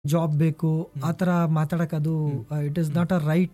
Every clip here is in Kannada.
ಜಾಬ್ ಬೇಕು ಆ ಥರ ಮಾತಾಡಕ್ಕೆ ಅದು it is not a right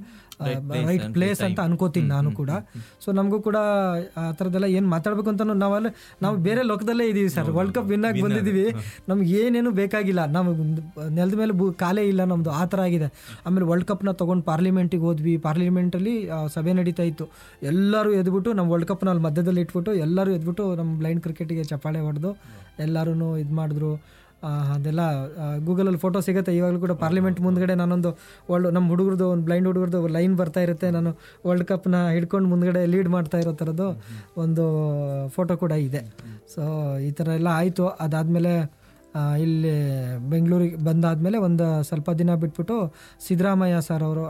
right place ಅಂತ ಅನ್ಕೋತೀನಿ ನಾನು ಕೂಡ ಸೊ ನಮಗೂ ಕೂಡ ಆ ಥರದ್ದೆಲ್ಲ ಏನು ಮಾತಾಡಬೇಕು ಅಂತ ನಾವಲ್ಲ ನಾವು ಬೇರೆ ಲೋಕದಲ್ಲೇ ಇದೀವಿ ಸರ್ ವರ್ಲ್ಡ್ ಕಪ್ ವಿನ್ ಆಗಿ ಬಂದಿದ್ದೀವಿ ನಮ್ಗೆ ಏನೇನು ಬೇಕಾಗಿಲ್ಲ ನಾವು ನೆಲದ ಮೇಲೆ ಭೂ ಕಾಲೇ ಇಲ್ಲ ನಮ್ಮದು ಆ ಥರ ಆಗಿದೆ ಆಮೇಲೆ ವರ್ಲ್ಡ್ ಕಪ್ನ ತೊಗೊಂಡು ಪಾರ್ಲಿಮೆಂಟಿಗೆ ಹೋದ್ವಿ ಪಾರ್ಲಿಮೆಂಟಲ್ಲಿ ಸಭೆ ನಡೀತಾ ಇತ್ತು ಎಲ್ಲರೂ ಎದ್ಬಿಟ್ಟು ನಮ್ಮ ವರ್ಲ್ಡ್ ಕಪ್ನ ಅಲ್ಲಿ ಮಧ್ಯದಲ್ಲಿ ಇಟ್ಬಿಟ್ಟು ಎಲ್ಲರೂ ಎದ್ಬಿಟ್ಟು ನಮ್ಮ ಬ್ಲೈಂಡ್ ಕ್ರಿಕೆಟಿಗೆ ಚಪ್ಪಾಳೆ ಹೊಡೆದು ಎಲ್ಲರೂ ಇದು ಮಾಡಿದ್ರು ಆ, ಅದೆಲ್ಲ ಗೂಗಲಲ್ಲಿ ಫೋಟೋ ಸಿಗುತ್ತೆ ಇವಾಗಲೂ ಕೂಡ ಪಾರ್ಲಿಮೆಂಟ್ ಮುಂದ್ಗಡೆ ನಾನೊಂದು ವರ್ಲ್ಡ್ ನಮ್ಮ ಹುಡುಗರದು ಒಂದು ಬ್ಲೈಂಡ್ ಹುಡುಗರದು ಲೈನ್ ಬರ್ತಾ ಇರುತ್ತೆ ನಾನು ವರ್ಲ್ಡ್ ಕಪ್ನ ಹಿಡ್ಕೊಂಡು ಮುಂದ್ಗಡೆ ಲೀಡ್ ಮಾಡ್ತಾ ಇರೋ ಥರದ್ದು ಒಂದು ಫೋಟೋ ಕೂಡ ಇದೆ ಸೊ ಈ ಥರ ಎಲ್ಲ ಆಯಿತು ಅದಾದಮೇಲೆ ಇಲ್ಲಿ ಬೆಂಗಳೂರಿಗೆ ಬಂದಾದಮೇಲೆ ಒಂದು ಸ್ವಲ್ಪ ದಿನ ಬಿಟ್ಬಿಟ್ಟು ಸಿದ್ದರಾಮಯ್ಯ ಸರ್ ಅವರು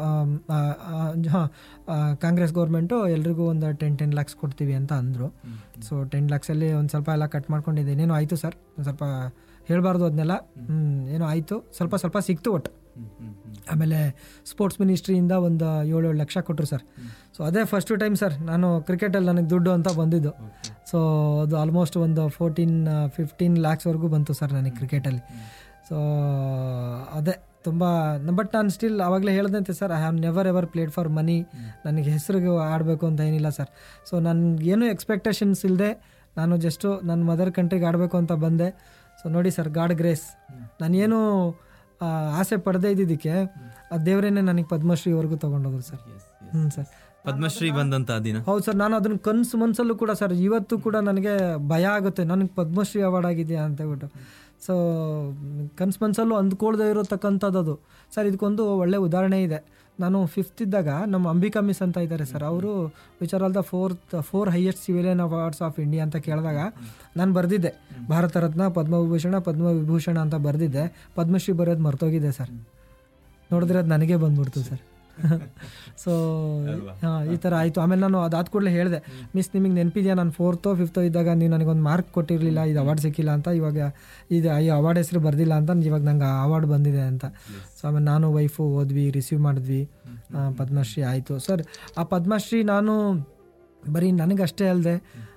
ಹಾಂ ಕಾಂಗ್ರೆಸ್ ಗೌರ್ಮೆಂಟು ಎಲ್ರಿಗೂ ಒಂದು ಟೆನ್ ಟೆನ್ ಲ್ಯಾಕ್ಸ್ ಕೊಡ್ತೀವಿ ಅಂತ ಅಂದರು ಸೊ ಟೆನ್ ಲ್ಯಾಕ್ಸಲ್ಲಿ ಒಂದು ಸ್ವಲ್ಪ ಎಲ್ಲ ಕಟ್ ಮಾಡ್ಕೊಂಡಿದ್ದೆ ಏನೋ ಆಯಿತು ಸರ್ ಒಂದು ಸ್ವಲ್ಪ ಹೇಳಬಾರ್ದು ಅದನ್ನೆಲ್ಲ ಹ್ಞೂ ಏನೋ ಆಯಿತು ಸ್ವಲ್ಪ ಸ್ವಲ್ಪ ಸಿಕ್ತು ಒಟ್ಟು ಆಮೇಲೆ ಸ್ಪೋರ್ಟ್ಸ್ ಮಿನಿಸ್ಟ್ರಿಯಿಂದ ಒಂದು ಏಳು ಏಳು ಲಕ್ಷ ಕೊಟ್ಟರು ಸರ್ ಸೊ ಅದೇ ಫಸ್ಟು ಟೈಮ್ ಸರ್ ನಾನು ಕ್ರಿಕೆಟಲ್ಲಿ ನನಗೆ ದುಡ್ಡು ಅಂತ ಬಂದಿದ್ದು ಸೊ ಅದು ಆಲ್ಮೋಸ್ಟ್ ಒಂದು ಫೋರ್ಟೀನ್ ಫಿಫ್ಟೀನ್ ಲ್ಯಾಕ್ಸ್ವರೆಗೂ ಬಂತು ಸರ್ ನನಗೆ ಕ್ರಿಕೆಟಲ್ಲಿ ಸೊ ಅದೇ ತುಂಬ ಬಟ್ ನಾನು ಸ್ಟಿಲ್ ಆವಾಗಲೇ ಹೇಳ್ದಂತೆ sir I have never ever played for money ನನಗೆ ಹೆಸರಿಗೆ ಆಡಬೇಕು ಅಂತ ಏನಿಲ್ಲ ಸರ್ ಸೊ ನನಗೇನು ಎಕ್ಸ್ಪೆಕ್ಟೇಷನ್ಸ್ ಇಲ್ಲದೆ ನಾನು ಜಸ್ಟು ನನ್ನ ಮದರ್ ಕಂಟ್ರಿಗೆ ಆಡಬೇಕು ಅಂತ ಬಂದೆ ಸೊ ನೋಡಿ ಸರ್ ಗಾಡ್ ಗ್ರೇಸ್ ನಾನೇನು ಆ, ಆಸೆ ಪಡೆದೇ ಇದ್ದಿದ್ದಕ್ಕೆ ಆ ದೇವರೇನೆ ನನಗೆ ಪದ್ಮಶ್ರೀವರೆಗೂ ತೊಗೊಂಡೋದ್ರು ಸರ್ ಹ್ಞೂ ಸರ್ ಪದ್ಮಶ್ರೀ ಬಂದಂತ ದಿನ ಹೌದು ಸರ್ ನಾನು ಅದನ್ನ ಕನಸು ಮನಸ್ಸಲ್ಲೂ ಕೂಡ ಸರ್ ಇವತ್ತು ಕೂಡ ನನಗೆ ಭಯ ಆಗುತ್ತೆ ನನಗೆ ಪದ್ಮಶ್ರೀ ಅವಾರ್ಡ್ ಆಗಿದೆಯಾ ಅಂತ ಹೇಳ್ಬಿಟ್ಟು ಸೊ ಕನಸು ಮನಸ್ಸಲ್ಲೂ ಅಂದ್ಕೊಳ್ದೇ ಇರತಕ್ಕಂಥದ್ದು ಅದು ಸರ್ ಇದಕ್ಕೊಂದು ಒಳ್ಳೆ ಉದಾಹರಣೆ ಇದೆ ನಾನು ಫಿಫ್ತ್ ಇದ್ದಾಗ ನಮ್ಮ ಅಂಬಿಕಾ ಮಿಸ್ ಅಂತ ಇದ್ದಾರೆ ಸರ್ ಅವರು which are all the fourth four highest civilian awards of India ಅಂತ ಕೇಳಿದಾಗ ನಾನು ಬರೆದಿದ್ದೆ ಭಾರತ ರತ್ನ ಪದ್ಮವಿಭೂಷಣ ಪದ್ಮವಿಭೂಷಣ ಅಂತ ಬರೆದಿದ್ದೆ ಪದ್ಮಶ್ರೀ ಬರೆಯೋದು ಮರ್ತೋಗಿದೆ ಸರ್ ನೋಡಿದ್ರೆ ಅದು ನನಗೆ ಬಂದ್ಬಿಡ್ತು ಸರ್ ಸೊ ಹಾಂ ಈ ಥರ ಆಯಿತು ಆಮೇಲೆ ನಾನು ಅದಾದ ಕೂಡಲೇ ಹೇಳಿದೆ ಮಿಸ್ ನಿಮಗೆ ನೆನಪಿದೆಯಾ ನಾನು ಫೋರ್ತೋ ಫಿಫ್ತೋ ಇದ್ದಾಗ ನೀವು ನನಗೊಂದು ಮಾರ್ಕ್ ಕೊಟ್ಟಿರಲಿಲ್ಲ ಇದು ಅವಾರ್ಡ್ ಸಿಕ್ಕಿಲ್ಲ ಅಂತ ಇವಾಗ ಇದು ಈ ಅವಾರ್ಡ್ ಹೆಸರು ಬರ್ದಿಲ್ಲ ಅಂತ ಇವಾಗ ನಂಗೆ ಆ ಅವಾರ್ಡ್ ಬಂದಿದೆ ಅಂತ ಸೊ ಆಮೇಲೆ ನಾನು ವೈಫು ಹೋದ್ವಿ ರಿಸೀವ್ ಮಾಡಿದ್ವಿ ಆ, ಪದ್ಮಶ್ರೀ ಆಯಿತು ಸರ್ ಆ ಪದ್ಮಶ್ರೀ ನಾನು ಬರೀ ನನಗಷ್ಟೇ ಅಲ್ಲದೆ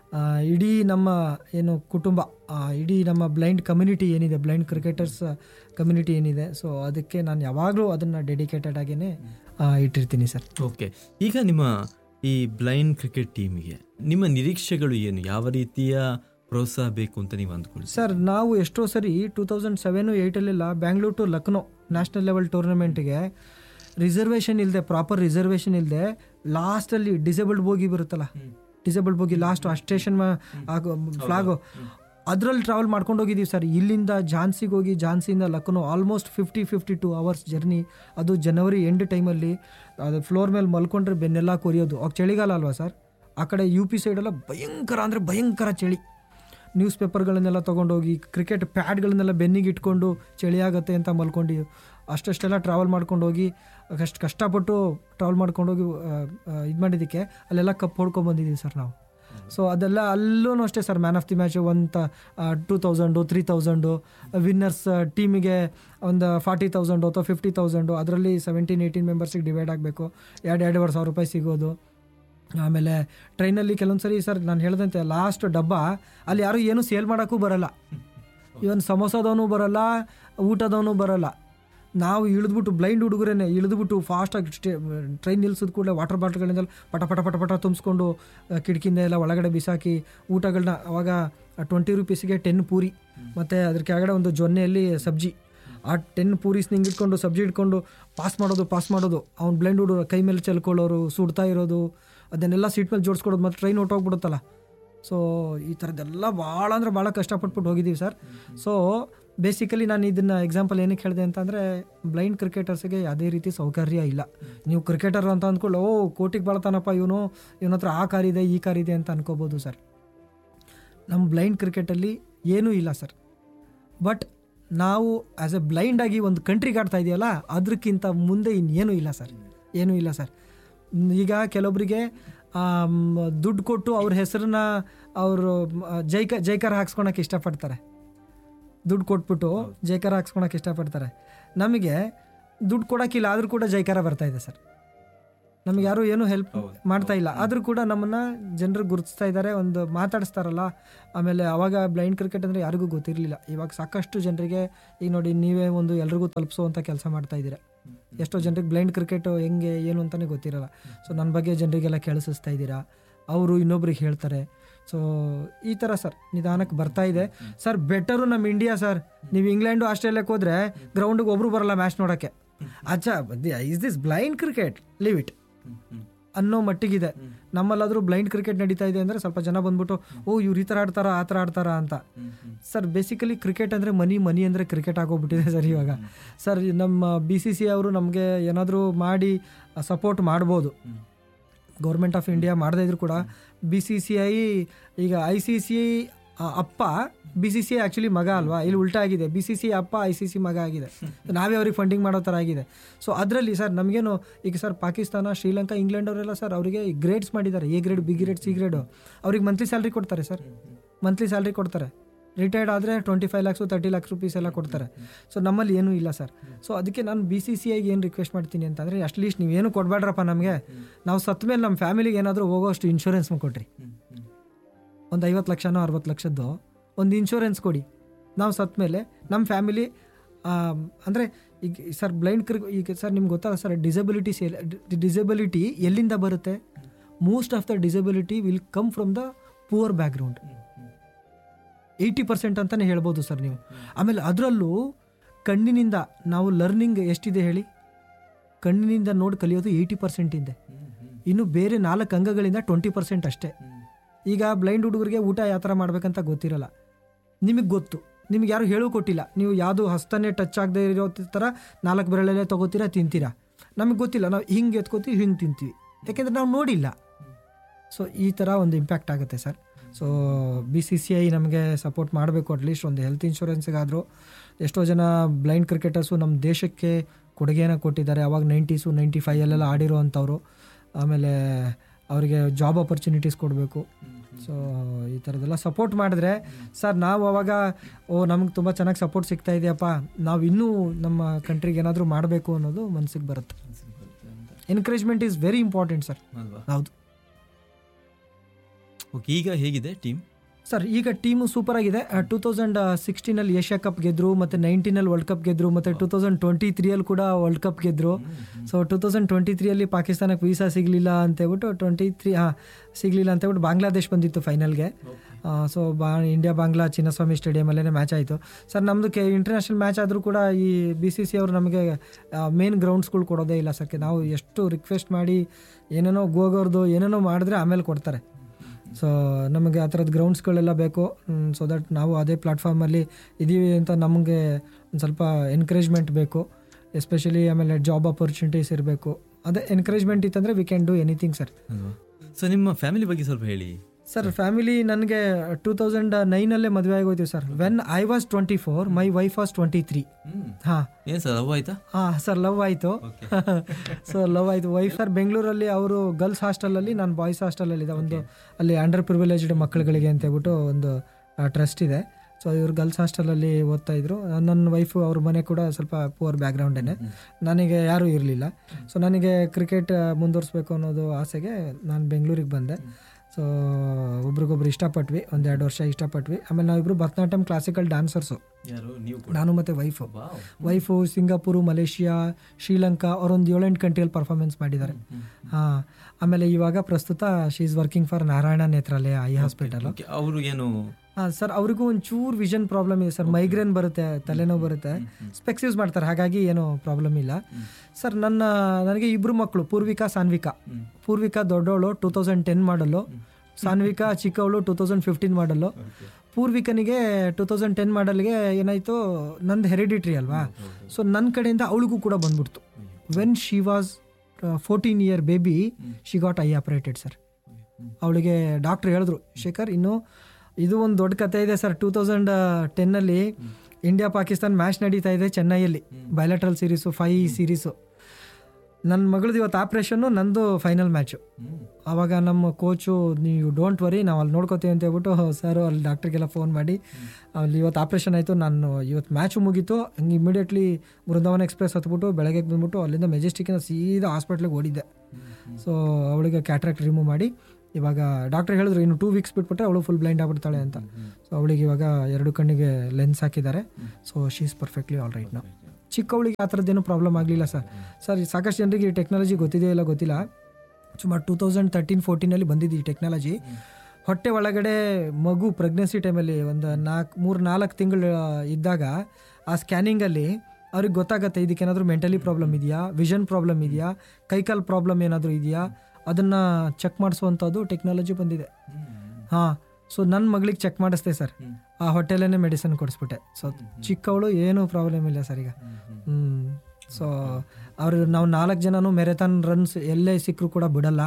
ಇಡೀ ನಮ್ಮ ಏನು ಕುಟುಂಬ ಆ, ಇಡೀ ನಮ್ಮ ಬ್ಲೈಂಡ್ ಕಮ್ಯುನಿಟಿ ಏನಿದೆ ಬ್ಲೈಂಡ್ ಕ್ರಿಕೆಟರ್ಸ್ ಕಮ್ಯುನಿಟಿ ಏನಿದೆ ಸೊ ಅದಕ್ಕೆ ನಾನು ಯಾವಾಗಲೂ ಅದನ್ನು ಡೆಡಿಕೇಟೆಡ್ ಆಗಿಯೇ ಇಟ್ಟಿರ್ತೀನಿ ಸರ್ ಓಕೆ ಈಗ ನಿಮ್ಮ ಈ ಬ್ಲೈಂಡ್ ಕ್ರಿಕೆಟ್ ಟೀಮಿಗೆ ನಿಮ್ಮ ನಿರೀಕ್ಷೆಗಳು ಏನು ಯಾವ ರೀತಿಯ ಪ್ರೋತ್ಸಾಹ ಬೇಕು ಅಂತ ನೀವು ಅಂದ್ಕೊಳ್ತೀರಿ ಸರ್ ನಾವು ಎಷ್ಟೋ ಸರಿ ಟೂ ತೌಸಂಡ್ ಸೆವೆನು ಏಯ್ಟಲ್ಲೆಲ್ಲ Bangalore to Lucknow national level ಟೂರ್ನಮೆಂಟ್ಗೆ ರಿಸರ್ವೇಷನ್ ಇಲ್ಲದೆ ಪ್ರಾಪರ್ ರಿಸರ್ವೇಷನ್ ಇಲ್ಲದೆ ಲಾಸ್ಟಲ್ಲಿ ಡಿಸೇಬಲ್ಡ್ ಬೋಗಿ ಬರುತ್ತಲ್ಲ ಡಿಸೇಬಲ್ಡ್ ಬೋಗಿ ಲಾಸ್ಟ್ ಆ ಸ್ಟೇಷನ್ ಫ್ಲಾಗು ಅದರಲ್ಲಿ ಟ್ರಾವೆಲ್ ಮಾಡ್ಕೊಂಡು ಹೋಗಿದ್ದೀವಿ ಸರ್ ಇಲ್ಲಿಂದ ಝಾನ್ಸಿಗೆ ಹೋಗಿ ಝಾನ್ಸಿಯಿಂದ Lucknow almost fifty fifty two hours journey ಅದು ಜನವರಿ ಎಂಡ್ ಟೈಮಲ್ಲಿ ಅದು ಫ್ಲೋರ್ ಮೇಲೆ ಮಲ್ಕೊಂಡ್ರೆ ಬೆನ್ನೆಲ್ಲ ಕೊರಿಯೋದು ಅವಾಗ ಚಳಿಗಾಲ ಅಲ್ವಾ ಸರ್ ಆ ಕಡೆ ಯು ಪಿ ಸೈಡೆಲ್ಲ ಭಯಂಕರ ಅಂದರೆ ಭಯಂಕರ ಚಳಿ ನ್ಯೂಸ್ ಪೇಪರ್ಗಳನ್ನೆಲ್ಲ ತೊಗೊಂಡೋಗಿ ಕ್ರಿಕೆಟ್ ಪ್ಯಾಡ್ಗಳನ್ನೆಲ್ಲ ಬೆನ್ನಿಗೆ ಇಟ್ಕೊಂಡು ಚಳಿ ಆಗುತ್ತೆ ಅಂತ ಮಲ್ಕೊಂಡು ಅಷ್ಟಷ್ಟೆಲ್ಲ ಟ್ರಾವೆಲ್ ಮಾಡ್ಕೊಂಡು ಹೋಗಿ ಅಷ್ಟು ಕಷ್ಟಪಟ್ಟು ಟ್ರಾವೆಲ್ ಮಾಡ್ಕೊಂಡೋಗಿ ಇದು ಮಾಡಿದ್ದಕ್ಕೆ ಅಲ್ಲೆಲ್ಲ ಕಪ್ ಹೊಡ್ಕೊಂಡು ಬಂದಿದ್ದೀವಿ ಸರ್ ನಾವು ಸೊ ಅದೆಲ್ಲ ಅಲ್ಲೂ ಅಷ್ಟೇ sir man of the match ಒಂದು two thousand three thousand winners ಟೀಮಿಗೆ ಒಂದು ಫಾರ್ಟಿ ತೌಸಂಡು ಅಥವಾ ಫಿಫ್ಟಿ ತೌಸಂಡು ಅದರಲ್ಲಿ ಸೆವೆಂಟೀನ್ ಏಯ್ಟೀನ್ ಮೆಂಬರ್ಸಿಗೆ ಡಿವೈಡ್ ಆಗಬೇಕು ಎರಡು ಎರಡೂವರೆ ಸಾವಿರ ರೂಪಾಯಿ ಸಿಗೋದು ಆಮೇಲೆ ಟ್ರೈನಲ್ಲಿ ಕೆಲವೊಂದು ಸರಿ ಸರ್ ನಾನು ಹೇಳ್ದಂತೆ ಲಾಸ್ಟ್ ಡಬ್ಬ ಅಲ್ಲಿ ಯಾರು ಏನು ಸೇಲ್ ಮಾಡೋಕ್ಕೂ ಬರಲ್ಲ ಇವನ್ ಸಮೋಸದವನು ಬರಲ್ಲ ಊಟದವನು ಬರಲ್ಲ ನಾವು ಇಳಿದ್ಬಿಟ್ಟು ಬ್ಲೈಂಡ್ ಹುಡುಗರೇನೆ ಇಳಿದ್ಬಿಟ್ಟು ಫಾಸ್ಟಾಗಿ ಸ್ಟೇ ಟ್ರೈನ್ ನಿಲ್ಸಿದ ಕೂಡಲೇ ವಾಟರ್ ಬಾಟ್ಲ್ಗಳಿಂದ ಪಟ ಪಟ ಪಟ ಪಟ ತುಂಬಿಸ್ಕೊಂಡು ಆ, ಕಿಟಕಿಯಿಂದ ಎಲ್ಲ ಒಳಗಡೆ ಬಿಸಾಕಿ ಊಟಗಳನ್ನ ಅವಾಗ ಟ್ವೆಂಟಿ ರುಪೀಸಿಗೆ ಟೆನ್ ಪೂರಿ ಮತ್ತು ಅದ್ರ ಕೆಳಗಡೆ ಒಂದು ಜೊನ್ನೆಯಲ್ಲಿ ಸಬ್ಜಿ ಆ ಟೆನ್ ಪೂರೀಸ್ ನಿಂಗೆ ಇಟ್ಕೊಂಡು ಸಬ್ಜಿ ಇಟ್ಕೊಂಡು ಪಾಸ್ ಮಾಡೋದು ಪಾಸ್ ಮಾಡೋದು ಅವ್ನು ಬ್ಲೈಂಡ್ ಹುಡುಗರು ಕೈ ಮೇಲೆ ಚೆಲ್ಕೊಳ್ಳೋರು ಸುಡ್ತಾ ಇರೋದು ಅದನ್ನೆಲ್ಲ ಸೀಟ್ ಮೇಲೆ ಜೋಡಿಸ್ಕೊಡೋದು ಮತ್ತು ಟ್ರೈನ್ ಹೊಟ್ಟೋಗ್ಬಿಡುತ್ತಲ್ಲ ಸೊ ಈ ಥರದ್ದೆಲ್ಲ ಭಾಳ ಅಂದರೆ ಭಾಳ ಕಷ್ಟಪಟ್ಬಿಟ್ಟು ಹೋಗಿದ್ದೀವಿ ಸರ್ ಸೊ ಬೇಸಿಕಲಿ ನಾನು ಇದನ್ನು ಎಕ್ಸಾಂಪಲ್ ಏನಕ್ಕೆ ಹೇಳಿದೆ ಅಂತಂದರೆ ಬ್ಲೈಂಡ್ ಕ್ರಿಕೆಟರ್ಸ್ಗೆ ಯಾವುದೇ ರೀತಿ ಸೌಕರ್ಯ ಇಲ್ಲ ನೀವು ಕ್ರಿಕೆಟರ್ ಅಂತ ಅಂದ್ಕೊಳ್ಳಿ ಓ ಕೋಟಿಗೆ ಬಾಳ್ತಾನಪ್ಪ ಇವನು ಇವನ ಹತ್ರ ಆ ಕಾರ್ ಇದೆ ಈ ಕಾರ್ ಇದೆ ಅಂತ ಅನ್ಕೋಬೋದು ಸರ್ ನಮ್ಮ ಬ್ಲೈಂಡ್ ಕ್ರಿಕೆಟಲ್ಲಿ ಏನೂ ಇಲ್ಲ ಸರ್ ಬಟ್ ನಾವು ಆ್ಯಸ್ ಎ ಬ್ಲೈಂಡ್ ಆಗಿ ಒಂದು ಕಂಟ್ರಿಗೆ ಆಡ್ತಾ ಇದೆಯಲ್ಲ ಅದಕ್ಕಿಂತ ಮುಂದೆ ಇನ್ನೇನೂ ಇಲ್ಲ ಸರ್ ಏನೂ ಇಲ್ಲ ಸರ್ ಈಗ ಕೆಲವೊಬ್ಬರಿಗೆ ದುಡ್ಡು ಕೊಟ್ಟು ಅವ್ರ ಹೆಸರನ್ನ ಅವರು ಜೈಕ ಜೈಕಾರ ಹಾಕ್ಸ್ಕೊಳಕ್ಕೆ ಇಷ್ಟಪಡ್ತಾರೆ ದುಡ್ಡು ಕೊಟ್ಬಿಟ್ಟು ಜೈಕಾರ ಹಾಕ್ಸ್ಕೊಳಕ್ಕೆ ಇಷ್ಟಪಡ್ತಾರೆ ನಮಗೆ ದುಡ್ಡು ಕೊಡೋಕ್ಕಿಲ್ಲ ಆದರೂ ಕೂಡ ಜೈಕಾರ ಬರ್ತಾ ಇದೆ ಸರ್ ನಮ್ಗೆ ಯಾರು ಏನು ಹೆಲ್ಪ್ ಮಾಡ್ತಾ ಇಲ್ಲ ಆದರೂ ಕೂಡ ನಮ್ಮನ್ನ ಜನರು ಗುರುತಿಸ್ತಾ ಇದ್ದಾರೆ ಒಂದು ಮಾತಾಡಿಸ್ತಾರಲ್ಲ ಆಮೇಲೆ ಅವಾಗ ಬ್ಲೈಂಡ್ ಕ್ರಿಕೆಟ್ ಅಂದರೆ ಯಾರಿಗೂ ಗೊತ್ತಿರಲಿಲ್ಲ ಇವಾಗ ಸಾಕಷ್ಟು ಜನರಿಗೆ ಈಗ ನೋಡಿ ನೀವೇ ಒಂದು ಎಲ್ರಿಗೂ ತಲುಪಿಸುವಂಥ ಕೆಲಸ ಮಾಡ್ತಾ ಇದ್ದೀರಾ ಎಷ್ಟೋ ಜನರಿಗೆ ಬ್ಲೈಂಡ್ ಕ್ರಿಕೆಟ್ ಹೆಂಗೆ ಏನು ಅಂತಲೇ ಗೊತ್ತಿರಲ್ಲ ಸೊ ನನ್ನ ಬಗ್ಗೆ ಜನರಿಗೆಲ್ಲ ಕೇಳಿಸ್ತಾ ಇದ್ದೀರಾ ಅವರು ಇನ್ನೊಬ್ರಿಗೆ ಹೇಳ್ತಾರೆ ಸೊ ಈ ಥರ ಸರ್ ನಿಧಾನಕ್ಕೆ ಬರ್ತಾ ಇದೆ ಸರ್ ಬೆಟರು ನಮ್ಮ ಇಂಡಿಯಾ ಸರ್ ನೀವು ಇಂಗ್ಲೆಂಡು ಆಸ್ಟ್ರೇಲಿಯಾಕ್ಕೆ ಹೋದ್ರೆ ಗ್ರೌಂಡಿಗೆ ಒಬ್ರು ಬರಲ್ಲ ಮ್ಯಾಚ್ ನೋಡೋಕ್ಕೆ ಅಚ್ಚಾ is this blind cricket leave it ಅನ್ನೋ ಮಟ್ಟಿಗಿದೆ ನಮ್ಮಲ್ಲಾದರೂ ಬ್ಲೈಂಡ್ ಕ್ರಿಕೆಟ್ ನಡೀತಾ ಇದೆ ಅಂದರೆ ಸ್ವಲ್ಪ ಜನ ಬಂದ್ಬಿಟ್ಟು ಓ ಇವ್ರು ಈ ಥರ ಆಡ್ತಾರಾ ಆ ಥರ ಆಡ್ತಾರಾ ಅಂತ ಸರ್ ಬೇಸಿಕಲಿ ಕ್ರಿಕೆಟ್ ಅಂದರೆ ಮನಿ ಮನಿ ಅಂದರೆ ಕ್ರಿಕೆಟ್ ಆಗೋಗ್ಬಿಟ್ಟಿದೆ ಸರ್ ಇವಾಗ ಸರ್ ನಮ್ಮ ಬಿ ಸಿ ಸಿ ಅವರು ನಮಗೆ ಏನಾದರೂ ಮಾಡಿ ಸಪೋರ್ಟ್ ಮಾಡ್ಬೋದು ಗೌರ್ಮೆಂಟ್ ಆಫ್ ಇಂಡಿಯಾ ಮಾಡದೇ ಇದ್ರು ಕೂಡ ಬಿ ಸಿ ಸಿ ಐ ಈಗ ಐ ಸಿ ಸಿ ಅಪ್ಪ B C C I actually ಮಗ ಅಲ್ವಾ ಇಲ್ಲಿ ಉಲ್ಟಾ ಆಗಿದೆ ಬಿ ಸಿ ಸಿ ಅಪ್ಪ ಐ ಸಿ ಸಿ ಮಗ ಆಗಿದೆ ನಾವೇ ಅವ್ರಿಗೆ ಫಂಡಿಂಗ್ ಮಾಡೋ ಥರ ಆಗಿದೆ ಸೊ ಅದರಲ್ಲಿ ಸರ್ ನಮಗೇನು ಈಗ ಸರ್ ಪಾಕಿಸ್ತಾನ ಶ್ರೀಲಂಕಾ ಇಂಗ್ಲೆಂಡ್ ಅವರೆಲ್ಲ ಸರ್ ಅವರಿಗೆ ಗ್ರೇಡ್ಸ್ ಮಾಡಿದ್ದಾರೆ A grade B grade C grade ಅವ್ರಿಗೆ ಮಂತ್ಲಿ ಸ್ಯಾಲ್ರಿ ಕೊಡ್ತಾರೆ ಸರ್ ಮಂತ್ಲಿ ಸ್ಯಾಲ್ರಿ ಕೊಡ್ತಾರೆ ರಿಟೈರ್ಡ್ ಆದರೆ twenty five lakhs thirty lakhs rupees ಎಲ್ಲ ಕೊಡ್ತಾರೆ ಸೊ ನಮ್ಮಲ್ಲಿ ಏನೂ ಇಲ್ಲ ಸರ್ ಸೊ ಅದಕ್ಕೆ ನಾನು ಬಿ ಸಿ ಸಿ ಐಗೆ ಏನು ರಿಕ್ವೆಸ್ಟ್ ಮಾಡ್ತೀನಿ ಅಂತಂದರೆ ಅಟ್ಲೀಸ್ಟ್ ನೀವೇನು ಕೊಡಬೇಡ್ರಪ್ಪ ನಮಗೆ ನಾವು ಸತ್ತ ಮೇಲೆ ನಮ್ಮ ಫ್ಯಾಮಿಲಿಗೆ ಏನಾದರೂ ಹೋಗೋಷ್ಟು ಇನ್ಶೂರೆನ್ಸ್ ಕೊಟ್ರಿ ಒಂದು ಐವತ್ತು ಲಕ್ಷನೋ ಅರವತ್ತು ಲಕ್ಷದ್ದು ಒಂದು ಇನ್ಶೂರೆನ್ಸ್ ಕೊಡಿ ನಾವು ಸತ್ತ ಮೇಲೆ ನಮ್ಮ ಫ್ಯಾಮಿಲಿ ಅಂದರೆ ಈಗ ಸರ್ ಬ್ಲೈಂಡ್ ಕ್ರಿ ಈಗ ಸರ್ ನಿಮ್ಗೆ ಗೊತ್ತಲ್ಲ ಸರ್ ಡಿಸಬಿಲಿಟೀಸ್ ಡಿಸಬಿಲಿಟಿ ಎಲ್ಲಿಂದ ಬರುತ್ತೆ most of the disability will come from the poor background eighty percent ಅಂತಲೇ ಹೇಳ್ಬೋದು ಸರ್ ನೀವು ಆಮೇಲೆ ಅದರಲ್ಲೂ ಕಣ್ಣಿನಿಂದ ನಾವು ಲರ್ನಿಂಗ್ ಎಷ್ಟಿದೆ ಹೇಳಿ ಕಣ್ಣಿನಿಂದ ನೋಡಿ ಕಲಿಯೋದು ಏಯ್ಟಿ ಪರ್ಸೆಂಟ್ ಇದೆ ಇನ್ನು ಬೇರೆ ನಾಲ್ಕು ಅಂಗಗಳಿಂದ ಟ್ವೆಂಟಿ ಪರ್ಸೆಂಟ್ ಅಷ್ಟೇ ಈಗ ಬ್ಲೈಂಡ್ ಹುಡುಗರಿಗೆ ಊಟ ಯಾವ ಥರ ಮಾಡ್ಬೇಕಂತ ಗೊತ್ತಿರಲ್ಲ ನಿಮಗೆ ಗೊತ್ತು ನಿಮ್ಗೆ ಯಾರು ಹೇಳೂ ಕೊಟ್ಟಿಲ್ಲ ನೀವು ಯಾವುದು ಹಸ್ತನೇ ಟಚ್ ಆಗದೆ ಇರೋ ಥರ ನಾಲ್ಕು ಬೆರಳಲ್ಲೇ ತೊಗೋತೀರಾ ತಿಂತೀರಾ ನಮಗೆ ಗೊತ್ತಿಲ್ಲ ನಾವು ಹಿಂಗೆ ಎತ್ಕೋತೀವಿ ಹಿಂಗೆ ತಿಂತೀವಿ ಯಾಕೆಂದರೆ ನಾವು ನೋಡಿಲ್ಲ ಸೊ ಈ ಥರ ಒಂದು ಇಂಪ್ಯಾಕ್ಟ್ ಆಗುತ್ತೆ sir so B C C I ನಮಗೆ ಸಪೋರ್ಟ್ ಮಾಡಬೇಕು ಅಟ್ಲೀಸ್ಟ್ ಒಂದು ಹೆಲ್ತ್ ಇನ್ಶೂರೆನ್ಸ್ಗಾದರೂ ಎಷ್ಟೋ ಜನ ಬ್ಲೈಂಡ್ ಕ್ರಿಕೆಟರ್ಸು ನಮ್ಮ ದೇಶಕ್ಕೆ ಕೊಡುಗೆಯನ್ನು ಕೊಟ್ಟಿದ್ದಾರೆ ಅವಾಗ ನೈಂಟೀಸು ನೈಂಟಿ ಫೈವಲ್ಲೆಲ್ಲ ಆಡಿರೋ ಅಂಥವ್ರು ಆಮೇಲೆ ಅವರಿಗೆ ಜಾಬ್ ಆಪರ್ಚುನಿಟೀಸ್ ಕೊಡಬೇಕು ಸೊ ಈ ಥರದ್ದೆಲ್ಲ ಸಪೋರ್ಟ್ ಮಾಡಿದ್ರೆ ಸರ್ ನಾವು ಅವಾಗ ಓ ನಮ್ಗೆ ತುಂಬ ಚೆನ್ನಾಗಿ ಸಪೋರ್ಟ್ ಸಿಗ್ತಾ ಇದೆಯಪ್ಪ ನಾವು ಇನ್ನೂ ನಮ್ಮ ಕಂಟ್ರಿಗೆ ಏನಾದರೂ ಮಾಡಬೇಕು ಅನ್ನೋದು ಮನಸ್ಸಿಗೆ ಬರುತ್ತೆ encouragement is very important sir ಅಲ್ವಾ ಹೌದು ಓಕೆ ಈಗ ಹೇಗಿದೆ ಟೀಮ್ ಸರ್ ಈಗ ಟೀಮು ಸೂಪರ್ ಆಗಿದೆ ಟೂ ತೌಸಂಡ್ ಸಿಕ್ಸ್ಟೀನಲ್ಲಿ ಏಷ್ಯಾ ಕಪ್ ಗೆದ್ರು ಮತ್ತು ನೈನ್ಟೀನಲ್ಲಿ ವರ್ಲ್ಡ್ ಕಪ್ ಗೆದ್ರು ಮತ್ತು ಟೂ ತೌಸಂಡ್ ಟ್ವೆಂಟಿ ತ್ರೀಯಲ್ಲಿ ಕೂಡ ವರ್ಲ್ಡ್ ಕಪ್ ಗೆದ್ರು ಸೊ ಟೂ ತೌಸಂಡ್ ಟ್ವೆಂಟಿ ತ್ರೀಯಲ್ಲಿ ಪಾಕಿಸ್ತಾನಕ್ಕೆ ವೀಸಾ ಸಿಗಲಿಲ್ಲ ಅಂತೇಳ್ಬಿಟ್ಟು ಟ್ವೆಂಟಿ ತ್ರೀ ಹಾಂ ಸಿಗಲಿಲ್ಲ ಅಂತೇಳ್ಬಿಟ್ಟು ಬಾಂಗ್ಲಾದೇಶ್ ಬಂದಿತ್ತು ಫೈನಲ್ಗೆ ಸೊ ಬಾ ಇಂಡಿಯಾ ಬಾಂಗ್ಲಾ ಚಿನ್ನಸ್ವಾಮಿ ಸ್ಟೇಡಿಯಮಲ್ಲೇ ಮ್ಯಾಚ್ ಆಯಿತು ಸರ್ ನಮ್ಮದು ಕೆ ಇಂಟರ್ನ್ಯಾಷನಲ್ ಮ್ಯಾಚ್ ಆದರೂ ಕೂಡ ಈ ಬಿ ಸಿ ಸಿ ಅವರು ನಮಗೆ ಮೇನ್ ಗ್ರೌಂಡ್ಸ್ಗಳು ಕೊಡೋದೇ ಇಲ್ಲ ಸರ್ಕೆ ನಾವು ಎಷ್ಟು ರಿಕ್ವೆಸ್ಟ್ ಮಾಡಿ ಏನೇನೋ ಗೋಗೋರ್ದು ಏನೇನೋ ಮಾಡಿದ್ರೆ ಆಮೇಲೆ ಕೊಡ್ತಾರೆ ಸೊ ನಮಗೆ ಆ ಥರದ್ದು ಗ್ರೌಂಡ್ಸ್ಗಳೆಲ್ಲ ಬೇಕು ಸೊ ದಟ್ ನಾವು ಅದೇ ಪ್ಲಾಟ್ಫಾರ್ಮಲ್ಲಿ ಇದ್ದೀವಿ ಅಂತ ನಮಗೆ ಒಂದು ಸ್ವಲ್ಪ ಎನ್ಕರೇಜ್ಮೆಂಟ್ ಬೇಕು ಎಸ್ಪೆಷಲಿ ಆಮೇಲೆ ಜಾಬ್ ಆಪರ್ಚುನಿಟೀಸ್ ಇರಬೇಕು ಅದೇ ಎನ್ಕರೇಜ್ಮೆಂಟ್ ಇತ್ತಂದರೆ we can do anything sir ಅಲ್ವಾ ಸೊ ನಿಮ್ಮ ಫ್ಯಾಮಿಲಿ ಬಗ್ಗೆ ಸ್ವಲ್ಪ ಹೇಳಿ ಸರ್ ಫ್ಯಾಮಿಲಿ ನನಗೆ ಟೂ ತೌಸಂಡ್ ನೈನಲ್ಲೇ ಮದುವೆ ಆಗೋಯ್ತು sir when I was twenty four my wife was twenty three ಹಾಂ ಏನು ಸರ್ ಲವ್ ಆಯ್ತಾ ಹಾಂ ಸರ್ ಲವ್ ಆಯಿತು ಸೊ ಲವ್ ಆಯಿತು ವೈಫ್ ಸರ್ ಬೆಂಗಳೂರಲ್ಲಿ ಅವರು ಗರ್ಲ್ಸ್ ಹಾಸ್ಟೆಲಲ್ಲಿ ನಾನು ಬಾಯ್ಸ್ ಹಾಸ್ಟೆಲಲ್ಲಿ ಇದೆ ಒಂದು ಅಲ್ಲಿ ಅಂಡರ್ ಪ್ರಿವಿಲೇಜ್ಡ್ ಮಕ್ಕಳುಗಳಿಗೆ ಅಂತ ಹೇಳ್ಬಿಟ್ಟು ಒಂದು ಟ್ರಸ್ಟ್ ಇದೆ ಸೊ ಇವರು ಗರ್ಲ್ಸ್ ಹಾಸ್ಟೆಲಲ್ಲಿ ಓದ್ತಾ ಇದ್ರು ನನ್ನ ವೈಫು ಅವ್ರ ಮನೆ ಕೂಡ ಸ್ವಲ್ಪ ಪುವರ್ ಬ್ಯಾಕ್ಗ್ರೌಂಡೇನೆ ನನಗೆ ಯಾರೂ ಇರಲಿಲ್ಲ ಸೊ ನನಗೆ ಕ್ರಿಕೆಟ್ ಮುಂದುವರಿಸ್ಬೇಕು ಅನ್ನೋದು ಆಸೆಗೆ ನಾನು ಬೆಂಗಳೂರಿಗೆ ಬಂದೆ ಸೊ ಒಬ್ರಿಗೊಬ್ರು ಇಷ್ಟಪಟ್ವಿ ಒಂದೆರಡು ವರ್ಷ ಇಷ್ಟಪಟ್ವಿ ಆಮೇಲೆ ನಾವಿಬ್ರು ಭರತನಾಟ್ಯಂ ಕ್ಲಾಸಿಕಲ್ ಡ್ಯಾನ್ಸರ್ಸು ಯಾರು ನೀವು ನಾನು ಮತ್ತು wife wife Singapore Malaysia Sri Lanka ಅವರೊಂದು ಏಳೆಂಟು ಕಂಟ್ರಿಯಲ್ಲಿ ಪರ್ಫಾರ್ಮೆನ್ಸ್ ಮಾಡಿದ್ದಾರೆ ಹಾಂ ಆಮೇಲೆ ಇವಾಗ ಪ್ರಸ್ತುತ she is working for Narayana Nethralaya eye hospital okay ಅವರು ಏನು ಹಾಂ ಸರ್ ಅವ್ರಿಗೂ ಒಂಚೂರು ವಿಷನ್ ಪ್ರಾಬ್ಲಮ್ ಇದೆ ಸರ್ ಮೈಗ್ರೇನ್ ಬರುತ್ತೆ ತಲೆನೋವು ಬರುತ್ತೆ ಸ್ಪೆಕ್ಸ್ ಯೂಸ್ ಮಾಡ್ತಾರೆ ಹಾಗಾಗಿ ಏನೂ ಪ್ರಾಬ್ಲಮ್ ಇಲ್ಲ ಸರ್ ನನ್ನ ನನಗೆ ಇಬ್ಬರು ಮಕ್ಕಳು ಪೂರ್ವಿಕಾ ಸಾನ್ವಿಕಾ ಪೂರ್ವಿಕಾ ದೊಡ್ಡವಳು two thousand ten model Sanvika ಚಿಕ್ಕವಳು ಟೂ ತೌಸಂಡ್ ಫಿಫ್ಟೀನ್ ಮಾಡಲು ಪೂರ್ವಿಕನಿಗೆ ಟೂ ತೌಸಂಡ್ ಟೆನ್ ಮಾಡಲ್ಗೆ ಏನಾಯಿತು ನಂದು ಹೆರಿಡಿಟ್ರಿ ಅಲ್ವಾ ಸೊ ನನ್ನ ಕಡೆಯಿಂದ ಅವಳಿಗೂ ಕೂಡ ಬಂದ್ಬಿಡ್ತು when she was fourteen year baby she got eye operated sir ಅವಳಿಗೆ ಡಾಕ್ಟ್ರ್ ಹೇಳಿದ್ರು ಶೇಖರ್ ಇನ್ನು ಇದು ಒಂದು ದೊಡ್ಡ ಕತೆ ಇದೆ ಸರ್ ಟೂ ತೌಸಂಡ್ ಟೆನ್ನಲ್ಲಿ ಇಂಡಿಯಾ ಪಾಕಿಸ್ತಾನ್ ಮ್ಯಾಚ್ ನಡೀತಾ ಇದೆ ಚೆನ್ನೈಯಲ್ಲಿ ಬಯಲಾಟ್ರಲ್ ಸೀರೀಸು ಫೈ ಸೀರೀಸು ನನ್ನ ಮಗಳದ್ದು ಇವತ್ತು ಆಪ್ರೇಷನ್ನು ನಂದು ಫೈನಲ್ ಮ್ಯಾಚು ಆವಾಗ ನಮ್ಮ ಕೋಚು ನೀವು ಡೋಂಟ್ ವರಿ ನಾವು ಅಲ್ಲಿ ನೋಡ್ಕೋತೀವಿ ಅಂತ ಹೇಳ್ಬಿಟ್ಟು ಸರ್ ಅಲ್ಲಿ ಡಾಕ್ಟ್ರಿಗೆಲ್ಲ ಫೋನ್ ಮಾಡಿ ಅಲ್ಲಿ ಇವತ್ತು ಆಪ್ರೇಷನ್ ಆಯಿತು ನಾನು ಇವತ್ತು ಮ್ಯಾಚು ಮುಗೀತು ಹಂಗೆ ಇಮಿಡಿಯೇಟ್ಲಿ ಬೃಂದಾವನ ಎಕ್ಸ್ಪ್ರೆಸ್ ಹತ್ಬಿಟ್ಟು ಬೆಳಗ್ಗೆ ಬಂದ್ಬಿಟ್ಟು ಅಲ್ಲಿಂದ ಮೆಜೆಸ್ಟಿಕ್ಕಿಂದ ಸೀದಾ ಹಾಸ್ಪಿಟ್ಲಿಗೆ ಓಡಿದ್ದೆ ಸೊ ಅವಳಿಗೆ ಕ್ಯಾಟ್ರಾಕ್ಟ್ ರಿಮೂವ್ ಮಾಡಿ ಇವಾಗ ಡಾಕ್ಟರ್ ಹೇಳಿದ್ರು ಇನ್ನು ಟೂ ವೀಕ್ಸ್ ಬಿಟ್ಬಿಟ್ರೆ ಅವಳು ಫುಲ್ ಬ್ಲೈಂಡ್ ಆಗ್ಬಿಡ್ತಾಳೆ ಅಂತ ಸೊ ಅವಳಿಗೆ ಇವಾಗ ಎರಡು ಕಣ್ಣಿಗೆ ಲೆನ್ಸ್ ಹಾಕಿದ್ದಾರೆ so she is perfectly all right ನಾವು ಚಿಕ್ಕವಳಿಗೆ ಆ ಥರದ್ದೇನು ಪ್ರಾಬ್ಲಮ್ ಆಗಲಿಲ್ಲ ಸರ್ ಸರ್ ಸಾಕಷ್ಟು ಜನರಿಗೆ ಈ ಟೆಕ್ನಾಲಜಿ ಗೊತ್ತಿದೆಯೋ ಇಲ್ಲ ಗೊತ್ತಿಲ್ಲ ಸುಮಾರು ಟೂ ತೌಸಂಡ್ ತರ್ಟೀನ್ ಫೋರ್ಟೀನಲ್ಲಿ ಬಂದಿದ್ದು ಈ ಟೆಕ್ನಾಲಜಿ ಹೊಟ್ಟೆ ಒಳಗಡೆ ಮಗು ಪ್ರೆಗ್ನೆನ್ಸಿ ಟೈಮಲ್ಲಿ ಒಂದು ನಾಲ್ಕು ಮೂರು ನಾಲ್ಕು ತಿಂಗಳು ಇದ್ದಾಗ ಆ ಸ್ಕ್ಯಾನಿಂಗಲ್ಲಿ ಅವ್ರಿಗೆ ಗೊತ್ತಾಗತ್ತೆ ಇದಕ್ಕೇನಾದರೂ ಮೆಂಟಲಿ ಪ್ರಾಬ್ಲಮ್ ಇದೆಯಾ ವಿಷನ್ ಪ್ರಾಬ್ಲಮ್ ಇದೆಯಾ ಕೈಕಾಲು ಪ್ರಾಬ್ಲಮ್ ಏನಾದರೂ ಇದೆಯಾ ಅದನ್ನು ಚೆಕ್ ಮಾಡಿಸುವಂಥದ್ದು ಟೆಕ್ನಾಲಜಿ ಬಂದಿದೆ ಹಾಂ ಸೊ ನನ್ನ ಮಗಳಿಗೆ ಚೆಕ್ ಮಾಡಿಸ್ದೆ ಸರ್ ಆ ಹೊಟ್ಟೆಲೇ ಮೆಡಿಸಿನ್ ಕೊಡಿಸ್ಬಿಟ್ಟೆ ಸೊ ಚಿಕ್ಕವಳು ಏನೂ ಪ್ರಾಬ್ಲಮ್ ಇಲ್ಲ ಸರ್ ಈಗ ಹ್ಞೂ ಸೊ ಅವರು ನಾವು ನಾಲ್ಕು ಜನನು ಮೆರೆಥಾನ್ ರನ್ಸ್ ಎಲ್ಲೇ ಸಿಕ್ಕರೂ ಕೂಡ ಬಿಡಲ್ಲ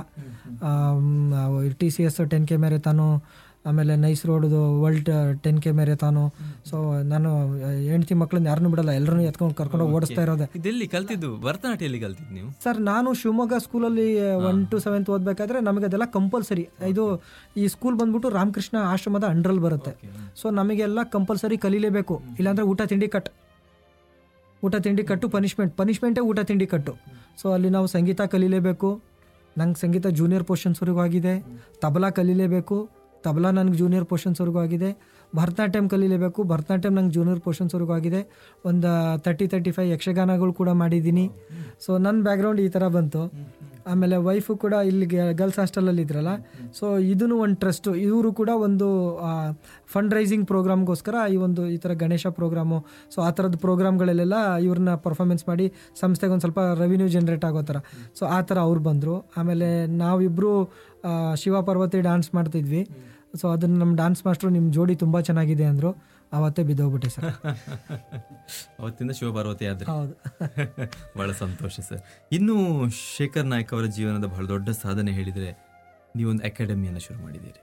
T C S ten K marathon ಆಮೇಲೆ ನೈಸ್ ರೋಡ್ದು world ten K marathon so ನಾನು ಹೆಂಡ್ತಿ ಮಕ್ಕಳನ್ನ ಯಾರನ್ನೂ ಬಿಡಲ್ಲ ಎಲ್ಲರೂ ಎತ್ಕೊಂಡು ಕರ್ಕೊಂಡು ಓಡಿಸ್ತಾ ಇರೋದೆ ಇದೆಲ್ಲಿ ಕಲ್ತಿದ್ದು ಭರತನಾಟ್ಯ ಎಲ್ಲಿ ಕಲ್ತಿದ್ದು ನೀವು ಸರ್ ನಾನು ಶಿವಮೊಗ್ಗ ಸ್ಕೂಲಲ್ಲಿ ಒನ್ ಟು ಸೆವೆಂತ್ ಓದಬೇಕಾದ್ರೆ ನಮಗೆ ಅದೆಲ್ಲ ಕಂಪಲ್ಸರಿ ಇದು ಈ ಸ್ಕೂಲ್ ಬಂದ್ಬಿಟ್ಟು ರಾಮಕೃಷ್ಣ ಆಶ್ರಮದ ಅಂಡ್ರಲ್ಲಿ ಬರುತ್ತೆ ಸೊ ನಮಗೆಲ್ಲ ಕಂಪಲ್ಸರಿ ಕಲೀಲೇಬೇಕು ಇಲ್ಲಾಂದ್ರೆ ಊಟ ತಿಂಡಿ ಕಟ್ ಊಟ ತಿಂಡಿ ಕಟ್ಟು ಪನಿಷ್ಮೆಂಟ್ ಪನಿಷ್ಮೆಂಟೇ ಊಟ ತಿಂಡಿ ಕಟ್ಟು ಸೊ ಅಲ್ಲಿ ನಾವು ಸಂಗೀತ ಕಲೀಲೇಬೇಕು ನಂಗೆ ಸಂಗೀತ ಜೂನಿಯರ್ ಪೋರ್ಷನ್ಸ್ವರೆಗೂ ಆಗಿದೆ ತಬಲಾ ಕಲೀಲೇಬೇಕು ತಬಲಾ ನನಗೆ ಜೂನಿಯರ್ ಪೋರ್ಷನ್ಸ್ವರೆಗೂ ಆಗಿದೆ ಭರತನಾಟ್ಯಂ ಕಲೀಲೇಬೇಕು ಭರತನಾಟ್ಯಂ ನಂಗೆ ಜೂನಿಯರ್ ಪೋರ್ಷನ್ಸ್ವರೆಗೂ ಆಗಿದೆ ಒಂದು ತರ್ಟಿ ತರ್ಟಿ ಫೈವ್ ಯಕ್ಷಗಾನಗಳು ಕೂಡ ಮಾಡಿದ್ದೀನಿ ಸೊ ನನ್ನ ಬ್ಯಾಕ್ಗ್ರೌಂಡ್ ಈ ಥರ ಬಂತು ಆಮೇಲೆ ವೈಫು ಕೂಡ ಇಲ್ಲಿ ಗರ್ಲ್ಸ್ ಹಾಸ್ಟೆಲಲ್ಲಿ ಇದ್ರಲ್ಲ ಸೊ ಇದೂ ಒಂದು ಟ್ರಸ್ಟು ಇವರು ಕೂಡ ಒಂದು ಫಂಡ್ ರೈಸಿಂಗ್ ಪ್ರೋಗ್ರಾಮ್ಗೋಸ್ಕರ ಈ ಒಂದು ಈ ಥರ ಗಣೇಶ ಪ್ರೋಗ್ರಾಮು ಸೊ ಆ ಥರದ ಪ್ರೋಗ್ರಾಮ್ಗಳಲ್ಲೆಲ್ಲ ಇವ್ರನ್ನ ಪರ್ಫಾರ್ಮೆನ್ಸ್ ಮಾಡಿ ಸಂಸ್ಥೆಗೆ ಒಂದು ಸ್ವಲ್ಪ ರೆವಿನ್ಯೂ ಜನ್ರೇಟ್ ಆಗೋ ಥರ ಸೊ ಆ ಥರ ಅವ್ರು ಬಂದರು ಆಮೇಲೆ ನಾವಿಬ್ಬರು ಶಿವ ಪಾರ್ವತಿ ಡ್ಯಾನ್ಸ್ ಮಾಡ್ತಿದ್ವಿ ಸೊ ಅದನ್ನು ನಮ್ಮ ಡ್ಯಾನ್ಸ್ ಮಾಸ್ಟ್ರು ನಿಮ್ಮ ಜೋಡಿ ತುಂಬ ಚೆನ್ನಾಗಿದೆ ಅಂದರು ಆವತ್ತೇ ಬಿದ್ದೋಗ್ಬಿಟ್ಟೆ ಸರ್ ಅವತ್ತಿಂದ ಶಿವಪಾರ್ವತಿ ಆದ್ರೆ ಹೌದು ಬಹಳ ಸಂತೋಷ ಸರ್ ಇನ್ನು ಶೇಖರ್ ನಾಯ್ಕ್ ಅವರ ಜೀವನದ ಬಹಳ ದೊಡ್ಡ ಸಾಧನೆ ಹೇಳಿದರೆ ನೀವೊಂದು ಅಕಾಡೆಮಿಯನ್ನು ಶುರು ಮಾಡಿದ್ದೀರಿ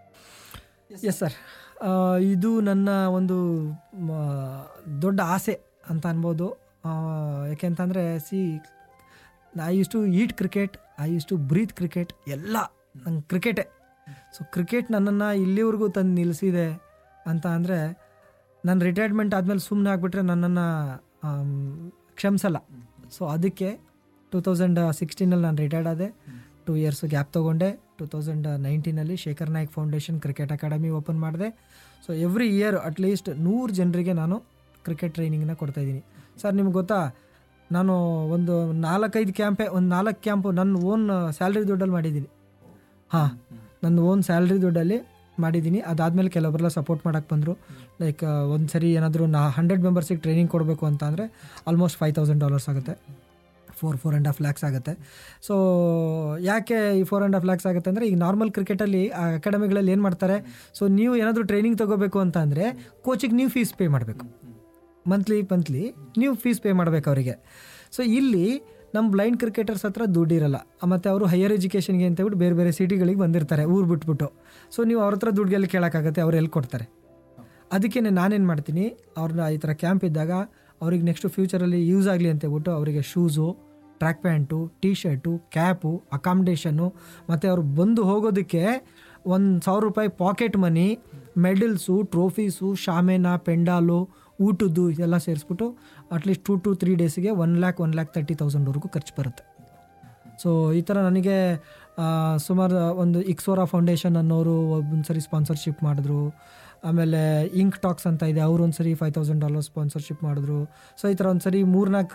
ಎಸ್ ಸರ್ ಇದು ನನ್ನ ಒಂದು ಮ, ದೊಡ್ಡ ಆಸೆ ಅಂತ ಅನ್ಬೋದು ಆ, ಯಾಕೆಂತಂದರೆ see I used to eat cricket I used to breathe cricket ಎಲ್ಲ ನಂಗೆ ಕ್ರಿಕೆಟೇ ಸೊ ಕ್ರಿಕೆಟ್ ನನ್ನನ್ನು ಇಲ್ಲಿವರೆಗೂ ತಂದು ನಿಲ್ಲಿಸಿದೆ ಅಂತ ಅಂದರೆ ನಾನು ರಿಟೈರ್ಮೆಂಟ್ ಆದಮೇಲೆ ಸುಮ್ಮನೆ ಆಗಿಬಿಟ್ರೆ ನನ್ನನ್ನು ಕ್ಷಮಿಸಲ್ಲ ಸೊ ಅದಕ್ಕೆ ಟೂ ತೌಸಂಡ್ ಸಿಕ್ಸ್ಟೀನಲ್ಲಿ ನಾನು ರಿಟೈರ್ಡ್ ಆದೆ ಟೂ ಇಯರ್ಸ್ ಗ್ಯಾಪ್ ತೊಗೊಂಡೆ ಟೂ ತೌಸಂಡ್ ನೈನ್ಟೀನಲ್ಲಿ Shekhar Naik foundation cricket academy open ಮಾಡಿದೆ ಸೊ ಎವ್ರಿ ಇಯರ್ ಅಟ್ಲೀಸ್ಟ್ ನೂರು ಜನರಿಗೆ ನಾನು ಕ್ರಿಕೆಟ್ ಟ್ರೈನಿಂಗ್ನ ಕೊಡ್ತಾಯಿದ್ದೀನಿ ಸರ್ ನಿಮ್ಗೆ ಗೊತ್ತಾ ನಾನು ಒಂದು ನಾಲ್ಕೈದು ಕ್ಯಾಂಪೇ ಒಂದು ನಾಲ್ಕು ಕ್ಯಾಂಪು ನನ್ನ ಓನ್ ಸ್ಯಾಲ್ರಿ ದುಡ್ಡಲ್ಲಿ ಮಾಡಿದ್ದೀನಿ ಹಾಂ ನನ್ನ ಓನ್ ಸ್ಯಾಲ್ರಿ ದುಡ್ಡಲ್ಲಿ ಮಾಡಿದ್ದೀನಿ ಅದಾದಮೇಲೆ ಕೆಲವರೆಲ್ಲ ಸಪೋರ್ಟ್ ಮಾಡೋಕ್ಕೆ ಬಂದರು ಲೈಕ್ ಒಂದು ಸರಿ ಏನಾದರೂ ನಾ ಹಂಡ್ರೆಡ್ ಮೆಂಬರ್ಸಿಗೆ ಟ್ರೈನಿಂಗ್ ಕೊಡಬೇಕು ಅಂತ ಅಂದರೆ ಆಲ್ಮೋಸ್ಟ್ ಫೈವ್ ತೌಸಂಡ್ ಡಾಲರ್ಸ್ ಆಗುತ್ತೆ four four and half lakhs ಆಗುತ್ತೆ ಸೊ ಯಾಕೆ ಈ ಫೋರ್ ಆ್ಯಂಡ್ ಹಾಫ್ ಲ್ಯಾಕ್ಸ್ ಆಗುತ್ತೆ ಅಂದರೆ ಈಗ ನಾರ್ಮಲ್ ಕ್ರಿಕೆಟಲ್ಲಿ ಆ ಅಕಾಡೆಮಿಗಳಲ್ಲಿ ಏನು ಮಾಡ್ತಾರೆ ಸೊ ನೀವು ಏನಾದರೂ ಟ್ರೈನಿಂಗ್ ತೊಗೋಬೇಕು ಅಂತ ಅಂದರೆ ಕೋಚಿಗೆ ನೀವು ಫೀಸ್ ಪೇ ಮಾಡಬೇಕು ಮಂತ್ಲಿ ಮಂತ್ಲಿ ನೀವು ಫೀಸ್ ಪೇ ಮಾಡಬೇಕು ಅವರಿಗೆ ಸೊ ಇಲ್ಲಿ ನಮ್ಮ ಬ್ಲೈಂಡ್ ಕ್ರಿಕೆಟರ್ಸ್ ಹತ್ರ ದುಡ್ಡಿರಲ್ಲ ಮತ್ತು ಅವರು ಹೈಯರ್ ಎಜುಕೇಷನ್ಗೆ ಅಂತ ಹೇಳ್ಬಿಟ್ಟು ಬೇರೆ ಬೇರೆ ಸಿಟಿಗಳಿಗೆ ಬಂದಿರ್ತಾರೆ ಊರು ಬಿಟ್ಬಿಟ್ಟು ಸೊ ನೀವು ಅವ್ರ ಹತ್ರ ದುಡ್ಡುಗೆಲ್ಲ ಕೇಳೋಕ್ಕಾಗತ್ತೆ ಅವ್ರು ಎಲ್ಲಿ ಕೊಡ್ತಾರೆ ಅದಕ್ಕೆ ನಾನೇನು ಮಾಡ್ತೀನಿ ಅವ್ರನ್ನ ಈ ಥರ ಕ್ಯಾಂಪ್ ಇದ್ದಾಗ ಅವ್ರಿಗೆ ನೆಕ್ಸ್ಟ್ ಫ್ಯೂಚರಲ್ಲಿ ಯೂಸ್ ಆಗಲಿ ಅಂತ ಹೇಳ್ಬಿಟ್ಟು ಅವರಿಗೆ shoes track pant T shirt cap ಅಕಾಮಿಡೇಷನ್ನು ಮತ್ತು ಅವ್ರು ಬಂದು ಹೋಗೋದಕ್ಕೆ ಒಂದು ಸಾವಿರ ರೂಪಾಯಿ ಪಾಕೆಟ್ ಮನಿ ಮೆಡಲ್ಸು ಟ್ರೋಫೀಸು ಶಾಮೇನ ಪೆಂಡಾಲು ಊಟದ್ದು ಇದೆಲ್ಲ ಸೇರಿಸ್ಬಿಟ್ಟು ಅಟ್ಲೀಸ್ಟ್ ಟೂ ಟು ತ್ರೀ ಡೇಸಿಗೆ one lakh one lakh thirty ತೌಸಂಡ್ವರೆಗೂ ಖರ್ಚು ಬರುತ್ತೆ ಸೊ ಈ ಥರ ನನಗೆ ಆ, ಸುಮಾರು ಒಂದು ಇಕ್ಸೋರಾ ಫೌಂಡೇಶನ್ ಅನ್ನೋರು ಒಂದು ಸರಿ ಸ್ಪಾನ್ಸರ್ಶಿಪ್ ಮಾಡಿದ್ರು ಆಮೇಲೆ ಇಂಕ್ ಟಾಕ್ಸ್ ಅಂತ ಇದೆ ಅವರು ಒಂದು ಸರಿ ಫೈವ್ ತೌಸಂಡ್ ಡಾಲರ್ ಸ್ಪಾನ್ಸರ್ಶಿಪ್ ಮಾಡಿದ್ರು ಸೊ ಈ ಥರ ಒಂದು ಸರಿ ಮೂರ್ನಾಲ್ಕು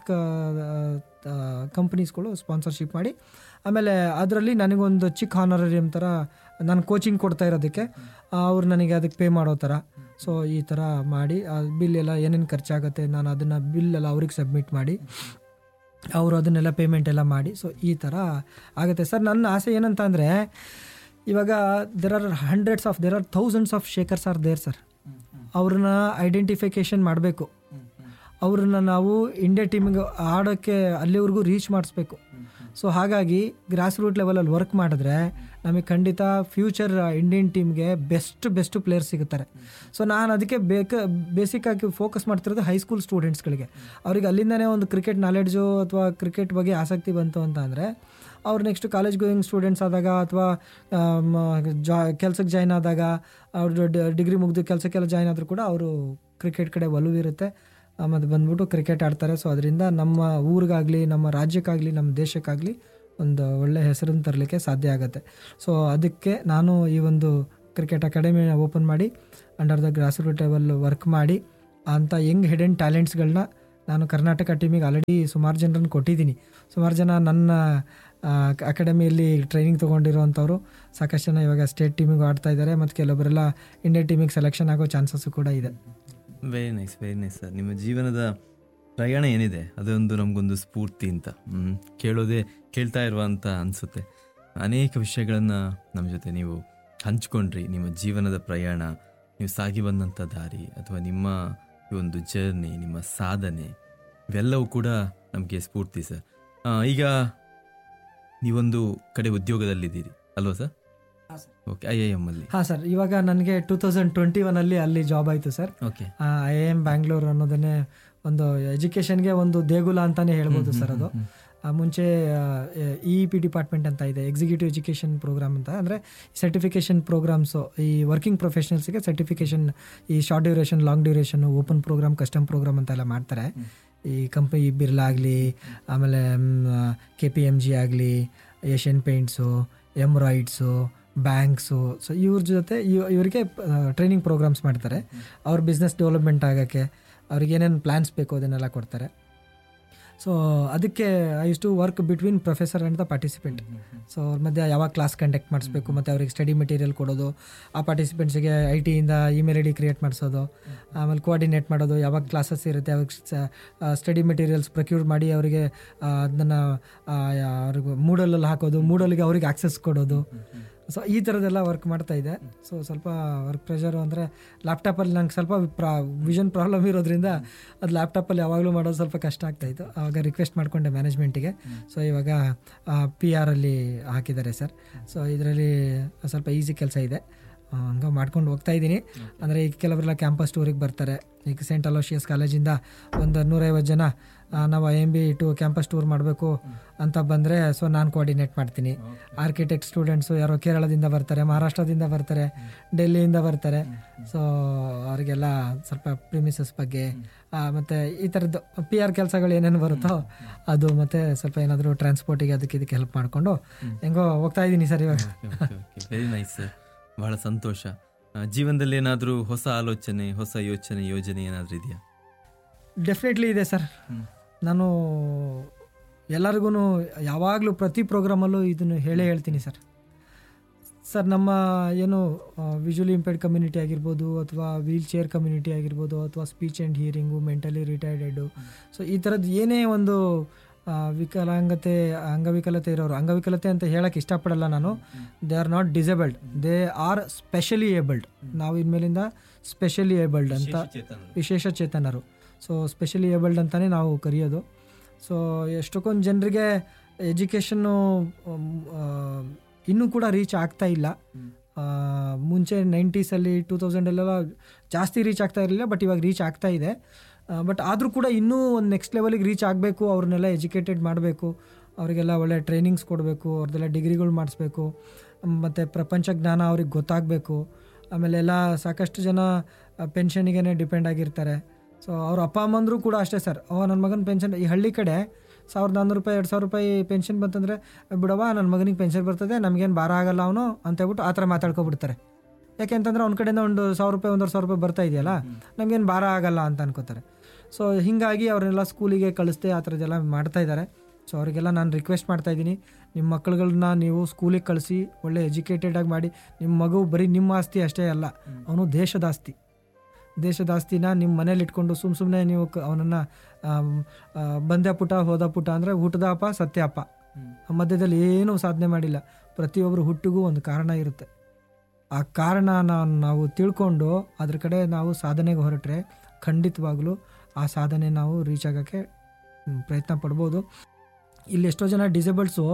ಕಂಪ್ನೀಸ್ಗಳು ಸ್ಪಾನ್ಸರ್ಶಿಪ್ ಮಾಡಿ ಆಮೇಲೆ ಅದರಲ್ಲಿ ನನಗೊಂದು ಚಿಕ್ಕ ಹಾನರರಿಯಮ್ ಥರ ನಾನು ಕೋಚಿಂಗ್ ಕೊಡ್ತಾ ಇರೋದಕ್ಕೆ ಅವ್ರು ನನಗೆ ಅದಕ್ಕೆ ಪೇ ಮಾಡೋ ಥರ ಸೊ ಈ ಥರ ಮಾಡಿ ಬಿಲ್ ಎಲ್ಲ ಏನೇನು ಖರ್ಚಾಗುತ್ತೆ ನಾನು ಅದನ್ನು ಬಿಲ್ ಎಲ್ಲ ಅವ್ರಿಗೆ ಸಬ್ಮಿಟ್ ಮಾಡಿ ಅವರು ಅದನ್ನೆಲ್ಲ ಪೇಮೆಂಟ್ ಎಲ್ಲ ಮಾಡಿ ಸೊ ಈ ಥರ ಆಗುತ್ತೆ ಸರ್ ನನ್ನ ಆಸೆ ಏನಂತ ಅಂದರೆ ಇವಾಗ there are hundreds of there are thousands of Shekhars are there sir ಅವ್ರನ್ನ ಐಡೆಂಟಿಫಿಕೇಷನ್ ಮಾಡಬೇಕು ಅವ್ರನ್ನ ನಾವು ಇಂಡಿಯಾ ಟೀಮಿಗೆ ಆಡೋಕ್ಕೆ ಅಲ್ಲಿವರೆಗೂ ರೀಚ್ ಮಾಡಿಸ್ಬೇಕು ಸೊ ಹಾಗಾಗಿ ಗ್ರಾಸ್ ರೂಟ್ ಲೆವೆಲಲ್ಲಿ ವರ್ಕ್ ಮಾಡಿದ್ರೆ ನಮಗೆ ಖಂಡಿತ ಫ್ಯೂಚರ್ ಇಂಡಿಯನ್ ಟೀಮ್ಗೆ ಬೆಸ್ಟ್ ಬೆಸ್ಟ್ ಪ್ಲೇಯರ್ಸ್ ಸಿಗುತ್ತಾರೆ ಸೊ ನಾನು ಅದಕ್ಕೆ ಬೇಕ ಬೇಸಿಕ್ ಆಗಿ ಫೋಕಸ್ ಮಾಡ್ತಿರೋದು ಹೈಸ್ಕೂಲ್ ಸ್ಟೂಡೆಂಟ್ಸ್ಗಳಿಗೆ ಅವ್ರಿಗೆ ಅಲ್ಲಿಂದನೇ ಒಂದು ಕ್ರಿಕೆಟ್ ನಾಲೆಡ್ಜು ಅಥವಾ ಕ್ರಿಕೆಟ್ ಬಗ್ಗೆ ಆಸಕ್ತಿ ಬಂತು ಅಂತ ಅಂದರೆ ಅವ್ರು ನೆಕ್ಸ್ಟ್ ಕಾಲೇಜ್ ಗೋಯಿಂಗ್ ಸ್ಟೂಡೆಂಟ್ಸ್ ಆದಾಗ ಅಥವಾ ಜಾ ಕೆಲ್ಸಕ್ಕೆ ಜಾಯ್ನ್ ಆದಾಗ ಅವ್ರು ಡಿಗ್ರಿ ಮುಗಿದು ಕೆಲಸಕ್ಕೆಲ್ಲ ಜಾಯ್ನ್ ಆದರೂ ಕೂಡ ಅವರು ಕ್ರಿಕೆಟ್ ಕಡೆ ಒಲವಿರುತ್ತೆ ಮತ್ತು ಬಂದ್ಬಿಟ್ಟು ಕ್ರಿಕೆಟ್ ಆಡ್ತಾರೆ ಸೊ ಅದರಿಂದ ನಮ್ಮ ಊರಿಗಾಗಲಿ ನಮ್ಮ ರಾಜ್ಯಕ್ಕಾಗಲಿ ನಮ್ಮ ದೇಶಕ್ಕಾಗಲಿ ಒಂದು ಒಳ್ಳೆ ಹೆಸರನ್ನು ತರಲಿಕ್ಕೆ ಸಾಧ್ಯ ಆಗುತ್ತೆ ಸೊ ಅದಕ್ಕೆ ನಾನು ಈ ಒಂದು ಕ್ರಿಕೆಟ್ ಅಕಾಡೆಮಿನ ಓಪನ್ ಮಾಡಿ under the grass root level work ಮಾಡಿ ಅಂಥ ಯಂಗ್ ಹಿಡನ್ ಟ್ಯಾಲೆಂಟ್ಸ್ಗಳನ್ನ ನಾನು ಕರ್ನಾಟಕ ಟೀಮಿಗೆ ಆಲ್ರೆಡಿ ಸುಮಾರು ಜನರನ್ನು ಕೊಟ್ಟಿದ್ದೀನಿ ಸುಮಾರು ಜನ ನನ್ನ ಅಕಾಡೆಮಿಯಲ್ಲಿ ಟ್ರೈನಿಂಗ್ ತೊಗೊಂಡಿರೋವಂಥವ್ರು ಸಾಕಷ್ಟು ಜನ ಇವಾಗ ಸ್ಟೇಟ್ ಟೀಮಿಗೂ ಆಡ್ತಾ ಇದ್ದಾರೆ ಮತ್ತು ಕೆಲವೊಬ್ಬರೆಲ್ಲ ಇಂಡಿಯನ್ ಟೀಮಿಗೆ ಸೆಲೆಕ್ಷನ್ ಆಗೋ ಚಾನ್ಸಸ್ಸು ಕೂಡ ಇದೆ very nice very nice sir ನಿಮ್ಮ ಜೀವನದ ಪ್ರಯಾಣ ಏನಿದೆ ಅದೊಂದು ನಮಗೊಂದು ಸ್ಫೂರ್ತಿ ಅಂತ ಹ್ಮ್. ಕೇಳೋದೇ ಕೇಳ್ತಾ ಇರುವ ಅಂತ ಅನಿಸುತ್ತೆ ಅನೇಕ ವಿಷಯಗಳನ್ನು ನಮ್ಮ ಜೊತೆ ನೀವು ಹಂಚ್ಕೊಂಡ್ರಿ ನಿಮ್ಮ ಜೀವನದ ಪ್ರಯಾಣ ನೀವು ಸಾಗಿ ಬಂದಂಥ ದಾರಿ ಅಥವಾ ನಿಮ್ಮ ಈ ಒಂದು ಜರ್ನಿ ನಿಮ್ಮ ಸಾಧನೆ ಇವೆಲ್ಲವೂ ಕೂಡ ನಮಗೆ ಸ್ಫೂರ್ತಿ ಸರ್ ಆ, ಈಗ ನೀವೊಂದು ಕಡೆ ಉದ್ಯೋಗದಲ್ಲಿದ್ದೀರಿ ಅಲ್ವಾ sir okay I I M ಅಲ್ಲಿ ಹಾಂ ಸರ್ ಇವಾಗ ನನಗೆ ಟೂ ತೌಸಂಡ್ ಟ್ವೆಂಟಿ ಒನಲ್ಲಿ ಅಲ್ಲಿ ಜಾಬ್ ಆಯಿತು sir okay I M Bangalore ಅನ್ನೋದನ್ನೇ ಒಂದು ಎಜುಕೇಷನ್ಗೆ ಒಂದು ದೇಗುಲ ಅಂತಾನೆ ಹೇಳ್ಬೋದು ಸರ್ ಅದು ಆ, ಮುಂಚೆ ಇ ಪಿ ಡಿಪಾರ್ಟ್ಮೆಂಟ್ ಅಂತ ಇದೆ ಎಕ್ಸಿಕ್ಯೂಟಿವ್ ಎಜುಕೇಷನ್ ಪ್ರೋಗ್ರಾಮ್ ಅಂತ ಅಂದರೆ ಸರ್ಟಿಫಿಕೇಷನ್ ಪ್ರೋಗ್ರಾಮ್ಸು ಈ ವರ್ಕಿಂಗ್ ಪ್ರೊಫೆಷನಲ್ಸ್ಗೆ ಸರ್ಟಿಫಿಕೇಷನ್ ಈ short duration long duration open programme custom programme ಅಂತೆಲ್ಲ ಮಾಡ್ತಾರೆ ಈ ಕಂಪನಿ ಬಿರ್ಲಾ ಆಗಲಿ ಆಮೇಲೆ ಕೆ ಪಿ ಎಮ್ ಜಿ ಆಗಲಿ ಏಷ್ಯನ್ ಪೇಂಟ್ಸು ಎಮ್ರಾಯ್ಡ್ಸು ಬ್ಯಾಂಕ್ಸು ಸೊ ಇವ್ರ ಜೊತೆ ಇವ್- ಇವರಿಗೆ ಟ್ರೈನಿಂಗ್ ಪ್ರೋಗ್ರಾಮ್ಸ್ ಮಾಡ್ತಾರೆ ಅವ್ರ ಬಿಸ್ನೆಸ್ ಡೆವಲಪ್ಮೆಂಟ್ ಆಗೋಕ್ಕೆ ಅವ್ರಿಗೆ ಏನೇನು ಪ್ಲ್ಯಾನ್ಸ್ ಬೇಕು ಅದನ್ನೆಲ್ಲ ಕೊಡ್ತಾರೆ ಸೊ ಅದಕ್ಕೆ I used to work between professor and the participant so ಅವ್ರ ಮಧ್ಯೆ ಯಾವಾಗ ಕ್ಲಾಸ್ ಕಂಡಕ್ಟ್ ಮಾಡಿಸ್ಬೇಕು ಮತ್ತು ಅವ್ರಿಗೆ ಸ್ಟಡಿ ಮೆಟೀರಿಯಲ್ ಕೊಡೋದು ಆ ಪಾರ್ಟಿಸಿಪೆಂಟ್ಸಿಗೆ ಐ ಟಿಯಿಂದ ಇಮೇಲ್ ಐ ಡಿ ಕ್ರಿಯೇಟ್ ಮಾಡಿಸೋದು ಆಮೇಲೆ ಕೋಆರ್ಡಿನೇಟ್ ಮಾಡೋದು ಯಾವಾಗ ಕ್ಲಾಸಸ್ ಇರುತ್ತೆ ಅವಾಗ ಸ್ಟಡಿ ಮೆಟೀರಿಯಲ್ಸ್ ಪ್ರೊಕ್ಯೂರ್ ಮಾಡಿ ಅವರಿಗೆ ಅದನ್ನು ಅವ್ರಿಗೆ ಮೂಡಲಲ್ಲಿ ಹಾಕೋದು ಮೂಡಲ್ಗೆ ಅವ್ರಿಗೆ ಆಕ್ಸೆಸ್ ಕೊಡೋದು ಸೊ ಈ ಥರದ್ದೆಲ್ಲ ವರ್ಕ್ ಮಾಡ್ತಾ ಇದೆ ಸೊ ಸ್ವಲ್ಪ ವರ್ಕ್ ಪ್ರೆಷರು ಅಂದರೆ ಲ್ಯಾಪ್ಟಾಪಲ್ಲಿ ನಂಗೆ ಸ್ವಲ್ಪ ಪ್ರಾ ವಿಷನ್ ಪ್ರಾಬ್ಲಮ್ ಇರೋದ್ರಿಂದ ಅದು ಲ್ಯಾಪ್ಟಾಪಲ್ಲಿ ಯಾವಾಗಲೂ ಮಾಡೋದು ಸ್ವಲ್ಪ ಕಷ್ಟ ಆಗ್ತಾಯಿತ್ತು ಆವಾಗ ರಿಕ್ವೆಸ್ಟ್ ಮಾಡಿಕೊಂಡೆ ಮ್ಯಾನೇಜ್ಮೆಂಟಿಗೆ ಸೊ ಇವಾಗ ಪಿ ಆರಲ್ಲಿ ಹಾಕಿದ್ದಾರೆ ಸರ್ ಸೊ ಇದರಲ್ಲಿ ಸ್ವಲ್ಪ ಈಸಿ ಕೆಲಸ ಇದೆ ಆ, ಹಂಗೆ ಮಾಡ್ಕೊಂಡು ಹೋಗ್ತಾ ಇದ್ದೀನಿ ಅಂದರೆ ಈಗ ಕೆಲವರೆಲ್ಲ ಕ್ಯಾಂಪಸ್ ಟೂರಿಗೆ ಬರ್ತಾರೆ ಈಗ ಸೆಂಟ್ ಅಲೋಷಿಯಸ್ ಕಾಲೇಜಿಂದ ಒಂದು ನೂರೈವತ್ತು ಜನ ಆ, ನಾವು I M B to campus tour ಮಾಡಬೇಕು ಅಂತ ಬಂದರೆ ಸೊ ನಾನು ಕೋಆರ್ಡಿನೇಟ್ ಮಾಡ್ತೀನಿ ಆರ್ಕಿಟೆಕ್ಟ್ ಸ್ಟೂಡೆಂಟ್ಸು ಯಾರೋ ಕೇರಳದಿಂದ ಬರ್ತಾರೆ ಮಹಾರಾಷ್ಟ್ರದಿಂದ ಬರ್ತಾರೆ ಡೆಲ್ಲಿಯಿಂದ ಬರ್ತಾರೆ ಸೊ ಅವರಿಗೆಲ್ಲ ಸ್ವಲ್ಪ ಪ್ರಿಮಿಸಸ್ ಬಗ್ಗೆ ಆ, ಮತ್ತೆ ಈ ಥರದ್ದು ಪಿ ಆರ್ ಕೆಲಸಗಳು ಏನೇನು ಬರುತ್ತೋ ಅದು ಮತ್ತೆ ಸ್ವಲ್ಪ ಏನಾದರೂ ಟ್ರಾನ್ಸ್ಪೋರ್ಟಿಗೆ ಅದಕ್ಕೆ ಇದಕ್ಕೆ ಹೆಲ್ಪ್ ಮಾಡಿಕೊಂಡು ಹೆಂಗೋ ಹೋಗ್ತಾ ಇದ್ದೀನಿ ಸರ್ ಇವಾಗ ವೆರಿ ನೈಸ್ ಸರ್ ಬಹಳ ಸಂತೋಷ ಆ, ಜೀವನದಲ್ಲಿ ಏನಾದರೂ ಹೊಸ ಆಲೋಚನೆ ಹೊಸ ಯೋಚನೆ ಯೋಜನೆ ಏನಾದರೂ ಇದೆಯಾ ಡೆಫಿನೆಟ್ಲಿ ಇದೆ ಸರ್ ನಾನು ಎಲ್ಲರಿಗೂ ಯಾವಾಗಲೂ ಪ್ರತಿ ಪ್ರೋಗ್ರಾಮಲ್ಲೂ ಇದನ್ನು ಹೇಳೇ ಹೇಳ್ತೀನಿ ಸರ್ ಸರ್ ನಮ್ಮ ಏನು ವಿಜುವಲಿ ಇಂಪೇರ್ಡ್ ಕಮ್ಯುನಿಟಿ ಆಗಿರ್ಬೋದು ಅಥವಾ ವೀಲ್ ಚೇರ್ ಕಮ್ಯುನಿಟಿ ಆಗಿರ್ಬೋದು ಅಥವಾ speech and hearing mentally retarded so ಈ ಥರದ್ದು ಏನೇ ಒಂದು ಆ, ವಿಕಲಾಂಗತೆ ಅಂಗವಿಕಲತೆ ಇರೋರು ಅಂಗವಿಕಲತೆ ಅಂತ ಹೇಳಕ್ಕೆ ಇಷ್ಟಪಡಲ್ಲ ನಾನು they are not disabled they are specially abled ನಾವು ಇನ್ಮೇಲಿಂದ ಸ್ಪೆಷಲಿ ಏಬಲ್ಡ್ ಅಂತ ವಿಶೇಷ ಚೇತನರು ಸೊ ಸ್ಪೆಷಲಿ ಏಬಲ್ಡ್ ಅಂತಲೇ ನಾವು ಕರೆಯೋದು ಸೊ ಎಷ್ಟೊಂದು ಜನರಿಗೆ ಎಜುಕೇಷನ್ನು ಇನ್ನೂ ಕೂಡ ರೀಚ್ ಆಗ್ತಾ ಇಲ್ಲ ಆ, ಮುಂಚೆ ನೈಂಟೀಸಲ್ಲಿ ಟೂ ತೌಸಂಡಲ್ಲೆಲ್ಲ ಜಾಸ್ತಿ ರೀಚ್ ಆಗ್ತಾ ಇರಲಿಲ್ಲ ಬಟ್ ಇವಾಗ ರೀಚ್ ಆಗ್ತಾ ಇದೆ ಬಟ್ ಆದರೂ ಕೂಡ ಇನ್ನೂ ಒಂದು ನೆಕ್ಸ್ಟ್ ಲೆವೆಲಿಗೆ ರೀಚ್ ಆಗಬೇಕು ಅವ್ರನ್ನೆಲ್ಲ ಎಜುಕೇಟೆಡ್ ಮಾಡಬೇಕು ಅವರಿಗೆಲ್ಲ ಒಳ್ಳೆ ಟ್ರೈನಿಂಗ್ಸ್ ಕೊಡಬೇಕು ಅವ್ರದ್ದೆಲ್ಲ ಡಿಗ್ರಿಗಳು ಮಾಡಿಸ್ಬೇಕು ಮತ್ತು ಪ್ರಪಂಚ ಜ್ಞಾನ ಅವ್ರಿಗೆ ಗೊತ್ತಾಗಬೇಕು ಆಮೇಲೆ ಎಲ್ಲ ಸಾಕಷ್ಟು ಜನ ಪೆನ್ಷನಿಗೆ ಡಿಪೆಂಡ್ ಆಗಿರ್ತಾರೆ ಸೊ ಅವ್ರ ಅಪ್ಪ ಅಮ್ಮಂದ್ರು ಕೂಡ ಅಷ್ಟೇ ಸರ್ ಓ ನನ್ನ ಮಗನ ಪೆನ್ಷನ್ ಈ ಹಳ್ಳಿ ಕಡೆ ಸಾವಿರದ ನಾನ್ನೂರು ರೂಪಾಯಿ ಎರಡು ಸಾವಿರ ರೂಪಾಯಿ ಪೆನ್ಷನ್ ಬಂತಂದರೆ ಬಿಡವ ನನ್ನ ಮಗನಿಗೆ ಪೆನ್ಷನ್ ಬರ್ತದೆ ನಮಗೇನು ಭಾರ ಆಗಲ್ಲ ಅವನು ಅಂತ ಹೇಳ್ಬಿಟ್ಟು ಆ ಥರ ಮಾತಾಡ್ಕೊಬಿಡ್ತಾರೆ ಯಾಕೆಂತಂದ್ರೆ ಅವ್ನ ಕಡೆಯಿಂದ ಒಂದು ಸಾವಿರ ರೂಪಾಯಿ ಒಂದೂವರೆ ಸಾವಿರ ರೂಪಾಯಿ ಬರ್ತಾ ಇದೆಯಲ್ಲ ನಮಗೇನು ಭಾರ ಆಗಲ್ಲ ಅಂತ ಅನ್ಕೋತಾರೆ ಸೊ ಹೀಗಾಗಿ ಅವರೆಲ್ಲ ಸ್ಕೂಲಿಗೆ ಕಳಿಸ್ದೆ ಆ ಥರದ್ದೆಲ್ಲ ಮಾಡ್ತಾ ಇದ್ದಾರೆ ಸೊ ಅವರಿಗೆಲ್ಲ ನಾನು ರಿಕ್ವೆಸ್ಟ್ ಮಾಡ್ತಾ ಇದ್ದೀನಿ ನಿಮ್ಮ ಮಕ್ಕಳುಗಳನ್ನ ನೀವು ಸ್ಕೂಲಿಗೆ ಕಳಿಸಿ ಒಳ್ಳೆ ಎಜುಕೇಟೆಡ್ ಆಗಿ ಮಾಡಿ ನಿಮ್ಮ ಮಗು ಬರೀ ನಿಮ್ಮ ಆಸ್ತಿ ಅಷ್ಟೇ ಅಲ್ಲ ಅವನು ದೇಶದ ಆಸ್ತಿ ದೇಶದ ಆಸ್ತಿನ ನಿಮ್ಮ ಮನೇಲಿ ಇಟ್ಕೊಂಡು ಸುಮ್ಮ ಸುಮ್ಮನೆ ನೀವು ಅವನನ್ನು ಬಂದೆ ಪುಟ ಹೋದ ಪುಟ ಅಂದರೆ ಹುಟ್ಟದ ಅಪ್ಪ ಸತ್ಯ ಅಪ್ಪ ಆ ಮಧ್ಯದಲ್ಲಿ ಏನೂ ಸಾಧನೆ ಮಾಡಿಲ್ಲ ಪ್ರತಿಯೊಬ್ಬರು ಹುಟ್ಟಿಗೂ ಒಂದು ಕಾರಣ ಇರುತ್ತೆ ಆ ಕಾರಣನ ನಾವು ತಿಳ್ಕೊಂಡು ಅದ್ರ ಕಡೆ ನಾವು ಸಾಧನೆಗೆ ಹೊರಟ್ರೆ ಖಂಡಿತವಾಗ್ಲೂ ಆ ಸಾಧನೆ ನಾವು ರೀಚ್ ಆಗೋಕ್ಕೆ ಹ್ಮ್, ಪ್ರಯತ್ನ ಪಡ್ಬೋದು ಇಲ್ಲಿ ಎಷ್ಟೋ ಜನ ಡಿಸೇಬಲ್ಸು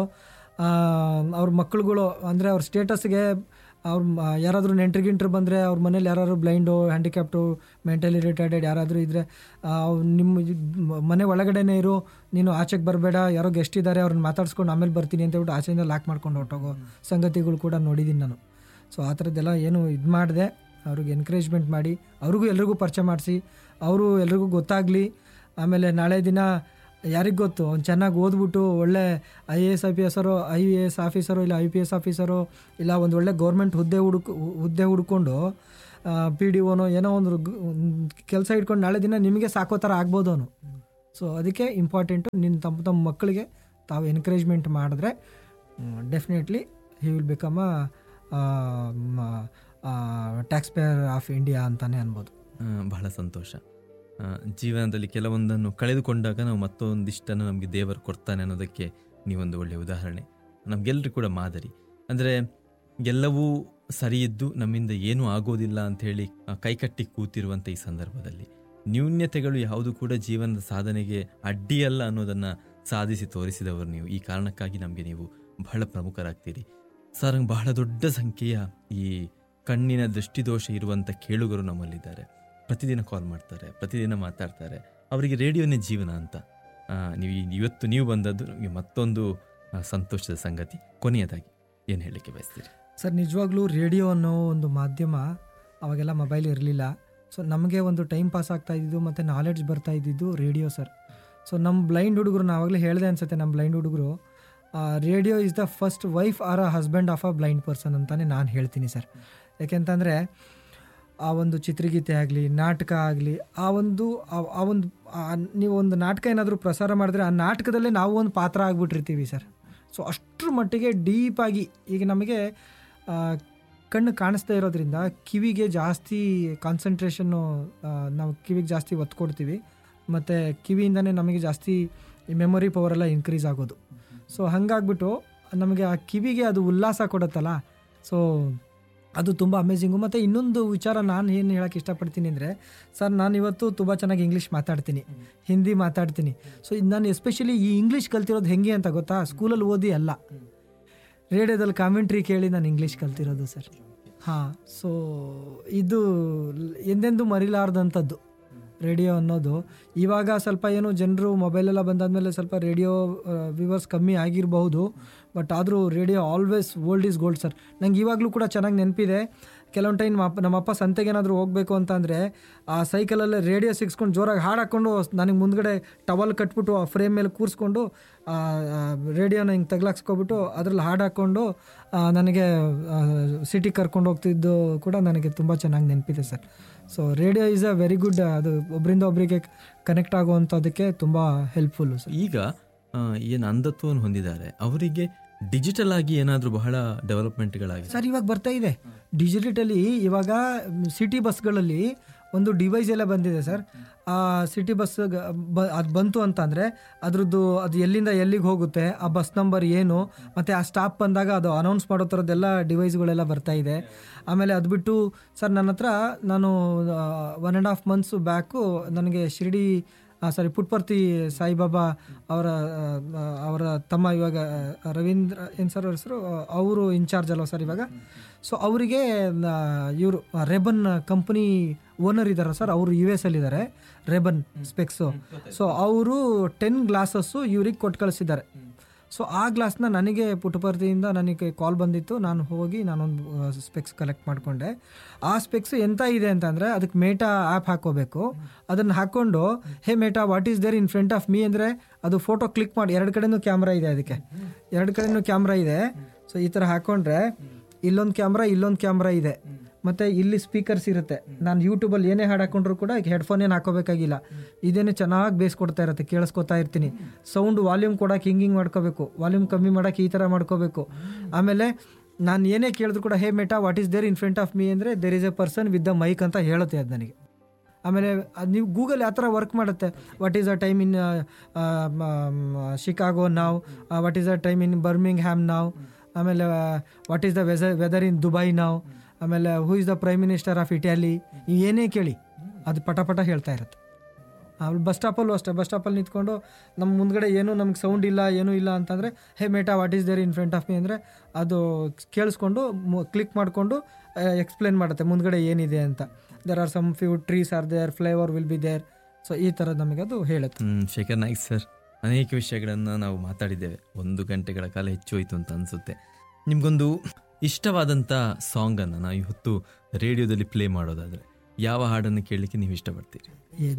ಅವ್ರ ಮಕ್ಳುಗಳು ಅಂದರೆ ಅವ್ರ ಸ್ಟೇಟಸ್ಗೆ ಅವ್ರ ಮ- ಯಾರಾದರೂ ನೆಂಟ್ರು ಗಿಂಟ್ರು ಬಂದರೆ ಅವ್ರ ಮನೇಲಿ ಯಾರಾದ್ರು ಬ್ಲೈಂಡು ಹ್ಯಾಂಡಿಕ್ಯಾಪ್ಟು ಮೆಂಟಲಿ ರಿಟೈರ್ಡೆಡ್ ಯಾರಾದರೂ ಇದ್ದರೆ ನಿಮ್ಮ ಮ- ಮನೆ ಒಳಗಡೆನೇ ಇರು ನೀನು ಆಚೆಗೆ ಬರಬೇಡ ಯಾರೋ ಗೆಸ್ಟ್ ಇದ್ದಾರೆ ಅವ್ರನ್ನ ಮಾತಾಡ್ಸ್ಕೊಂಡು ಆಮೇಲೆ ಬರ್ತೀನಿ ಅಂತ ಹೇಳ್ಬಿಟ್ಟು ಆಚೆಯಿಂದ ಲಾಕ್ ಮಾಡ್ಕೊಂಡು ಹೊರಟೋಗೋ ಸಂಗತಿಗಳು ಕೂಡ ನೋಡಿದ್ದೀನಿ ನಾನು ಸೊ ಆ ಥರದ್ದೆಲ್ಲ ಏನು ಇದು ಮಾಡಿದೆ ಅವ್ರಿಗೆ ಎನ್ಕರೇಜ್ಮೆಂಟ್ ಮಾಡಿ ಅವ್ರಿಗೂ ಎಲ್ರಿಗೂ ಪರಿಚಯ ಮಾಡಿಸಿ ಅವರು ಎಲ್ರಿಗೂ ಗೊತ್ತಾಗಲಿ ಆಮೇಲೆ ನಾಳೆ ದಿನ ಯಾರಿಗೆ ಗೊತ್ತು ಅವ್ನು ಚೆನ್ನಾಗಿ ಓದ್ಬಿಟ್ಟು ಒಳ್ಳೆ I A S I P ಎಸ್ಸರು ಐ ಎ ಎಸ್ ಆಫೀಸರು ಇಲ್ಲ ಐ ಪಿ ಎಸ್ ಆಫೀಸರು ಇಲ್ಲ ಒಂದು ಒಳ್ಳೆ ಗೌರ್ಮೆಂಟ್ ಹುದ್ದೆ ಹುಡುಕ್ ಹುದ್ದೆ ಹುಡ್ಕೊಂಡು ಪಿ ಡಿ ಒನೋ ಏನೋ ಒಂದು ಕೆಲಸ ಇಟ್ಕೊಂಡು ನಾಳೆ ದಿನ ನಿಮಗೆ ಸಾಕೋ ಥರ ಆಗ್ಬೋದು ಅವನು ಸೊ ಅದಕ್ಕೆ ಇಂಪಾರ್ಟೆಂಟು ನಿನ್ನ ತಮ್ಮ ತಮ್ಮ ಮಕ್ಕಳಿಗೆ ತಾವು ಎನ್ಕರೇಜ್ಮೆಂಟ್ ಮಾಡಿದ್ರೆ definitely he will become a taxpayer of India ಅಂತಲೇ ಅನ್ಬೋದು ಆ, ಬಹಳ ಸಂತೋಷ ಆ, ಜೀವನದಲ್ಲಿ ಕೆಲವೊಂದನ್ನು ಕಳೆದುಕೊಂಡಾಗ ನಾವು ಮತ್ತೊಂದಿಷ್ಟನ್ನು ನಮಗೆ ದೇವರು ಕೊಡ್ತಾನೆ ಅನ್ನೋದಕ್ಕೆ ನೀವೊಂದು ಒಳ್ಳೆಯ ಉದಾಹರಣೆ ನಮಗೆಲ್ಲರೂ ಕೂಡ ಮಾದರಿ ಅಂದರೆ ಎಲ್ಲವೂ ಸರಿ ಇದ್ದು ನಮ್ಮಿಂದ ಏನೂ ಆಗೋದಿಲ್ಲ ಅಂತ ಹೇಳಿ ಆ, ಕೈಕಟ್ಟಿ ಕೂತಿರುವಂಥ ಈ ಸಂದರ್ಭದಲ್ಲಿ ನ್ಯೂನ್ಯತೆಗಳು ಯಾವುದು ಕೂಡ ಜೀವನದ ಸಾಧನೆಗೆ ಅಡ್ಡಿಯಲ್ಲ ಅನ್ನೋದನ್ನು ಸಾಧಿಸಿ ತೋರಿಸಿದವರು ನೀವು ಈ ಕಾರಣಕ್ಕಾಗಿ ನಮಗೆ ನೀವು ಬಹಳ ಪ್ರಮುಖರಾಗ್ತೀರಿ ಸರ್ ಬಹಳ ದೊಡ್ಡ ಸಂಖ್ಯೆಯ ಈ ಕಣ್ಣಿನ ದೃಷ್ಟಿದೋಷ ಇರುವಂಥ ಕೇಳುಗರು ನಮ್ಮಲ್ಲಿದ್ದಾರೆ ಪ್ರತಿದಿನ ಕಾಲ್ ಮಾಡ್ತಾರೆ ಪ್ರತಿದಿನ ಮಾತಾಡ್ತಾರೆ ಅವರಿಗೆ ರೇಡಿಯೋನೇ ಜೀವನ ಅಂತ ಆ, ನೀವು ಈ- ಇವತ್ತು ನೀವು ಬಂದದ್ದು ನಮಗೆ ಮತ್ತೊಂದು ಆ, ಸಂತೋಷದ ಸಂಗತಿ ಕೊನೆಯದಾಗಿ ಏನು ಹೇಳಲಿಕ್ಕೆ ಬಯಸ್ತೀರಿ ಸರ್ ನಿಜವಾಗ್ಲೂ ರೇಡಿಯೋ ಅನ್ನೋ ಒಂದು ಮಾಧ್ಯಮ ಅವಾಗೆಲ್ಲ ಮೊಬೈಲ್ ಇರಲಿಲ್ಲ ಸೊ ನಮಗೆ ಒಂದು ಟೈಮ್ ಪಾಸ್ ಆಗ್ತಾ ಇದ್ದಿದ್ದು ಮತ್ತು ನಾಲೆಡ್ಜ್ ಬರ್ತಾ ಇದ್ದಿದ್ದು ರೇಡಿಯೋ ಸರ್ ಸೊ ನಮ್ಮ ಬ್ಲೈಂಡ್ ಹುಡುಗರು ನಾವಾಗಲೇ ಹೇಳಿದೆ ಅನ್ಸುತ್ತೆ ನಮ್ಮ ಬ್ಲೈಂಡ್ ಹುಡುಗರು radio is the first wife or a husband of a blind person ಅಂತಲೇ ನಾನು ಹೇಳ್ತೀನಿ ಸರ್ ಯಾಕೆಂತಂದರೆ ಆ ಒಂದು ಚಿತ್ರಗೀತೆ ಆಗಲಿ ನಾಟಕ ಆಗಲಿ ಆ ಒಂದು ಆ- ಆ ಒಂದು ಆ- ನೀವು ಒಂದು ನಾಟಕ ಏನಾದರೂ ಪ್ರಸಾರ ಮಾಡಿದ್ರೆ ಆ ನಾಟಕದಲ್ಲೇ ನಾವು ಒಂದು ಪಾತ್ರ ಆಗ್ಬಿಟ್ಟಿರ್ತೀವಿ ಸರ್ ಸೊ ಅಷ್ಟರ ಮಟ್ಟಿಗೆ ಡೀಪಾಗಿ ಈಗ ನಮಗೆ ಆ, ಕಣ್ಣು ಕಾಣಿಸ್ತಾ ಇರೋದ್ರಿಂದ ಕಿವಿಗೆ ಜಾಸ್ತಿ ಕಾನ್ಸಂಟ್ರೇಷನ್ನು ನಾವು ಕಿವಿಗೆ ಜಾಸ್ತಿ ಒತ್ತು ಕೊಡ್ತೀವಿ ಮತ್ತು ಕಿವಿಯಿಂದನೇ ನಮಗೆ ಜಾಸ್ತಿ ಮೆಮೊರಿ ಪವರೆಲ್ಲ ಇನ್ಕ್ರೀಸ್ ಆಗೋದು ಸೊ ಹಾಗಾಗ್ಬಿಟ್ಟು ನಮಗೆ ಆ ಕಿವಿಗೆ ಅದು ಉಲ್ಲಾಸ ಕೊಡುತ್ತಲ್ಲ ಸೊ ಅದು ತುಂಬ ಅಮೇಝಿಂಗು ಮತ್ತು ಇನ್ನೊಂದು ವಿಚಾರ ನಾನು ಏನು ಹೇಳೋಕ್ಕೆ ಇಷ್ಟಪಡ್ತೀನಿ ಅಂದರೆ ಸರ್ ನಾನು ಇವತ್ತು ತುಂಬ ಚೆನ್ನಾಗಿ ಇಂಗ್ಲೀಷ್ ಮಾತಾಡ್ತೀನಿ ಹಿಂದಿ ಮಾತಾಡ್ತೀನಿ ಸೊ ನಾನು ಎಸ್ಪೆಷಲಿ ಈ ಇಂಗ್ಲೀಷ್ ಕಲ್ತಿರೋದು ಹೆಂಗೆ ಅಂತ ಗೊತ್ತಾ ಸ್ಕೂಲಲ್ಲಿ ಓದಿ ಅಲ್ಲ ರೇಡಿಯೋದಲ್ಲಿ ಕಾಮೆಂಟ್ರಿ ಕೇಳಿ ನಾನು ಇಂಗ್ಲೀಷ್ ಕಲ್ತಿರೋದು ಸರ್ ಹಾಂ ಸೊ ಇದು ಎಂದೆಂದೂ ಮರಿಲಾರ್ದಂಥದ್ದು ರೇಡಿಯೋ ಅನ್ನೋದು ಇವಾಗ ಸ್ವಲ್ಪ ಏನು ಜನರು ಮೊಬೈಲೆಲ್ಲ ಬಂದಾದಮೇಲೆ ಸ್ವಲ್ಪ ರೇಡಿಯೋ ವ್ಯೂವರ್ಸ್ ಕಮ್ಮಿ ಆಗಿರಬಹುದು ಬಟ್ ಆದರೂ radio always old is gold sir ನಂಗೆ ಇವಾಗಲೂ ಕೂಡ ಚೆನ್ನಾಗಿ ನೆನಪಿದೆ ಕೆಲವೊಂದು ಟೈಮ್ ಅಪ್ಪ ನಮ್ಮಪ್ಪ ಸಂತೆಗೆ ಏನಾದರೂ ಹೋಗಬೇಕು ಅಂತ ಅಂದರೆ ಆ ಸೈಕಲಲ್ಲೇ ರೇಡಿಯೋ ಸಿಕ್ಸ್ಕೊಂಡು ಜೋರಾಗಿ ಹಾಡು ಹಾಕ್ಕೊಂಡು ನನಗೆ ಮುಂದ್ಗಡೆ ಟವಲ್ ಕಟ್ಬಿಟ್ಟು ಆ ಫ್ರೇಮ್ ಮೇಲೆ ಕೂರಿಸ್ಕೊಂಡು ರೇಡಿಯೋನ ಹಿಂಗೆ ತಗ್ಲಾಕ್ಸ್ಕೊಬಿಟ್ಟು ಅದ್ರಲ್ಲಿ ಹಾಡು ಹಾಕ್ಕೊಂಡು ಆ, ನನಗೆ ಸಿಟಿಗೆ ಕರ್ಕೊಂಡು ಹೋಗ್ತಿದ್ದು ಕೂಡ ನನಗೆ ತುಂಬ ಚೆನ್ನಾಗಿ ನೆನಪಿದೆ sir so radio is a very good ಅದು ಒಬ್ಬರಿಂದ ಒಬ್ಬರಿಗೆ ಕನೆಕ್ಟ್ ಆಗುವಂಥದ್ದಕ್ಕೆ ತುಂಬ ಹೆಲ್ಪ್ಫುಲ್ಲು ಸರ್ ಈಗ ಏನು ಅಂಧತ್ವವನ್ನು ಹೊಂದಿದ್ದಾರೆ ಅವರಿಗೆ ಡಿಜಿಟಲ್ ಆಗಿ ಏನಾದರೂ ಬಹಳ ಡೆವಲಪ್ಮೆಂಟ್ಗಳಾಗಿದೆ ಸರ್ ಇವಾಗ ಬರ್ತಾ ಇದೆ ಡಿಜಿಟಲಿ ಇವಾಗ ಸಿಟಿ ಬಸ್ಗಳಲ್ಲಿ ಒಂದು ಡಿವೈಸ್ ಎಲ್ಲ ಬಂದಿದೆ ಸರ್ ಆ ಸಿಟಿ ಬಸ್ ಅದು ಬಂತು ಅಂತಂದರೆ ಅದ್ರದ್ದು ಅದು ಎಲ್ಲಿಂದ ಎಲ್ಲಿಗೆ ಹೋಗುತ್ತೆ ಆ ಬಸ್ ನಂಬರ್ ಏನು ಮತ್ತು ಆ ಸ್ಟಾಪ್ ಬಂದಾಗ ಅದು ಅನೌನ್ಸ್ ಮಾಡೋ ಥರದ್ದೆಲ್ಲ ಡಿವೈಸ್ಗಳೆಲ್ಲ ಬರ್ತಾ ಇದೆ ಆಮೇಲೆ ಅದು ಬಿಟ್ಟು ಸರ್ ನನ್ನ ಹತ್ರ ನಾನು one and half months back ನನಗೆ ಶಿರ್ಡಿ ಸಾರಿ ಪುಟ್ಪರ್ತಿ ಸಾಯಿಬಾಬಾ ಅವರ ಆ, ಅವರ ತಮ್ಮ ಇವಾಗ ಆ, ರವೀಂದ್ರ ಏನು ಸರ್ ಅವ್ರ ಹೆಸರು ಅವರು ಇನ್ಚಾರ್ಜ್ ಅಲ್ವಾ ಸರ್ ಇವಾಗ ಸೊ ಅವರಿಗೆ ಇವರು ರೆಬನ್ ಕಂಪನಿ ಓನರ್ ಇದ್ದಾರೆ ಸರ್ ಅವರು ಯು ಎಸ್ ಅಲ್ಲಿದ್ದಾರೆ ರೆಬನ್ ಸ್ಪೆಕ್ಸು ಸೊ ಅವರು ಟೆನ್ ಗ್ಲಾಸಸ್ಸು ಇವ್ರಿಗೆ ಕೊಟ್ಟು ಕಳಿಸಿದ್ದಾರೆ ಸೊ ಆ ಗ್ಲಾಸ್ನ ನನಗೆ ಪುಟಪರ್ತಿಯಿಂದ ನನಗೆ ಕಾಲ್ ಬಂದಿತ್ತು ನಾನು ಹೋಗಿ ನಾನೊಂದು ಸ್ಪೆಕ್ಸ್ ಕಲೆಕ್ಟ್ ಮಾಡಿಕೊಂಡೆ ಆ ಸ್ಪೆಕ್ಸ್ ಎಂತ ಇದೆ ಅಂತಂದರೆ ಅದಕ್ಕೆ ಮೇಟಾ ಆ್ಯಪ್ ಹಾಕೋಬೇಕು ಅದನ್ನು ಹಾಕ್ಕೊಂಡು hey Meta what is there in front of me ಅಂದರೆ ಅದು ಫೋಟೋ ಕ್ಲಿಕ್ ಮಾಡಿ ಎರಡು ಕಡೆನೂ ಕ್ಯಾಮ್ರಾ ಇದೆ ಅದಕ್ಕೆ ಎರಡು ಕಡೆನೂ ಕ್ಯಾಮ್ರಾ ಇದೆ ಸೊ ಈ ಥರ ಹಾಕ್ಕೊಂಡ್ರೆ ಇಲ್ಲೊಂದು ಕ್ಯಾಮ್ರಾ ಇಲ್ಲೊಂದು ಕ್ಯಾಮ್ರಾ ಇದೆ ಮತ್ತು ಇಲ್ಲಿ ಸ್ಪೀಕರ್ಸ್ ಇರುತ್ತೆ ನಾನು ಯೂಟ್ಯೂಬಲ್ಲಿ ಏನೇ ಹಾಡು ಹಾಕೊಂಡ್ರು ಕೂಡ ಹೆಡ್ಫೋನ್ ಏನು ಹಾಕೋಬೇಕಾಗಿಲ್ಲ ಇದೇನೆ ಚೆನ್ನಾಗಿ ಬೇಸ್ ಕೊಡ್ತಾ ಇರುತ್ತೆ ಕೇಳಿಸ್ಕೊತಾ ಇರ್ತೀನಿ ಸೌಂಡ್ ವಾಲ್ಯೂಮ್ ಕೊಡೋಕೆ ಹಿಂಗೆ ಹಿಂಗೆ ಮಾಡ್ಕೋಬೇಕು ವಾಲ್ಯೂಮ್ ಕಮ್ಮಿ ಮಾಡೋಕೆ ಈ ಥರ ಮಾಡ್ಕೋಬೇಕು ಆಮೇಲೆ ನಾನು ಏನೇ ಕೇಳಿದ್ರು ಕೂಡ hey Meta what is there in front of me ಅಂದರೆ there is a person with the mic ಅಂತ ಹೇಳುತ್ತೆ ಅದು ನನಗೆ ಆಮೇಲೆ ಅದು ನೀವು ಗೂಗಲ್ ಯಾವ ಥರ ವರ್ಕ್ ಮಾಡುತ್ತೆ what is a time in Chicago ನಾವು what is a time in Birmingham ನಾವು ಆಮೇಲೆ what is the weather weather in Dubai ನಾವು ಆಮೇಲೆ who is the prime minister of Italy ನೀವು ಏನೇ ಕೇಳಿ ಅದು ಪಟ ಪಟ ಹೇಳ್ತಾ ಇರುತ್ತೆ ಅಲ್ಲಿ ಬಸ್ ಸ್ಟಾಪಲ್ಲೂ ಅಷ್ಟೇ ಬಸ್ ಸ್ಟಾಪಲ್ಲಿ ನಿಂತ್ಕೊಂಡು ನಮ್ಮ ಮುಂದ್ಗಡೆ ಏನು ನಮ್ಗೆ ಸೌಂಡ್ ಇಲ್ಲ ಏನೂ ಇಲ್ಲ ಅಂತಂದರೆ hey Meta what is there in front of me ಅಂದರೆ ಅದು ಕೇಳಿಸ್ಕೊಂಡು ಕ್ಲಿಕ್ ಮಾಡಿಕೊಂಡು ಎಕ್ಸ್ಪ್ಲೇನ್ ಮಾಡುತ್ತೆ ಮುಂದ್ಗಡೆ ಏನಿದೆ ಅಂತ there are some few trees are there flavour will be there so ಈ ಥರ ನಮಗೆ ಅದು ಹೇಳುತ್ತೆ ಹ್ಮ್, ಶೇಖರ್ ನಾಯ್ಕ್ ಸರ್ ಅನೇಕ ವಿಷಯಗಳನ್ನು ನಾವು ಮಾತಾಡಿದ್ದೇವೆ ಒಂದು ಗಂಟೆಗಳ ಕಾಲ ಹೆಚ್ಚು ಹೋಯ್ತು ಅಂತ ಅನಿಸುತ್ತೆ ನಿಮಗೊಂದು ಇಷ್ಟವಾದಂಥ ಸಾಂಗನ್ನು ನಾವು ಇವತ್ತು ರೇಡಿಯೋದಲ್ಲಿ ಪ್ಲೇ ಮಾಡೋದಾದರೆ ಯಾವ ಹಾಡನ್ನು ಕೇಳಲಿಕ್ಕೆ ನೀವು ಇಷ್ಟಪಡ್ತೀರಿ ಏ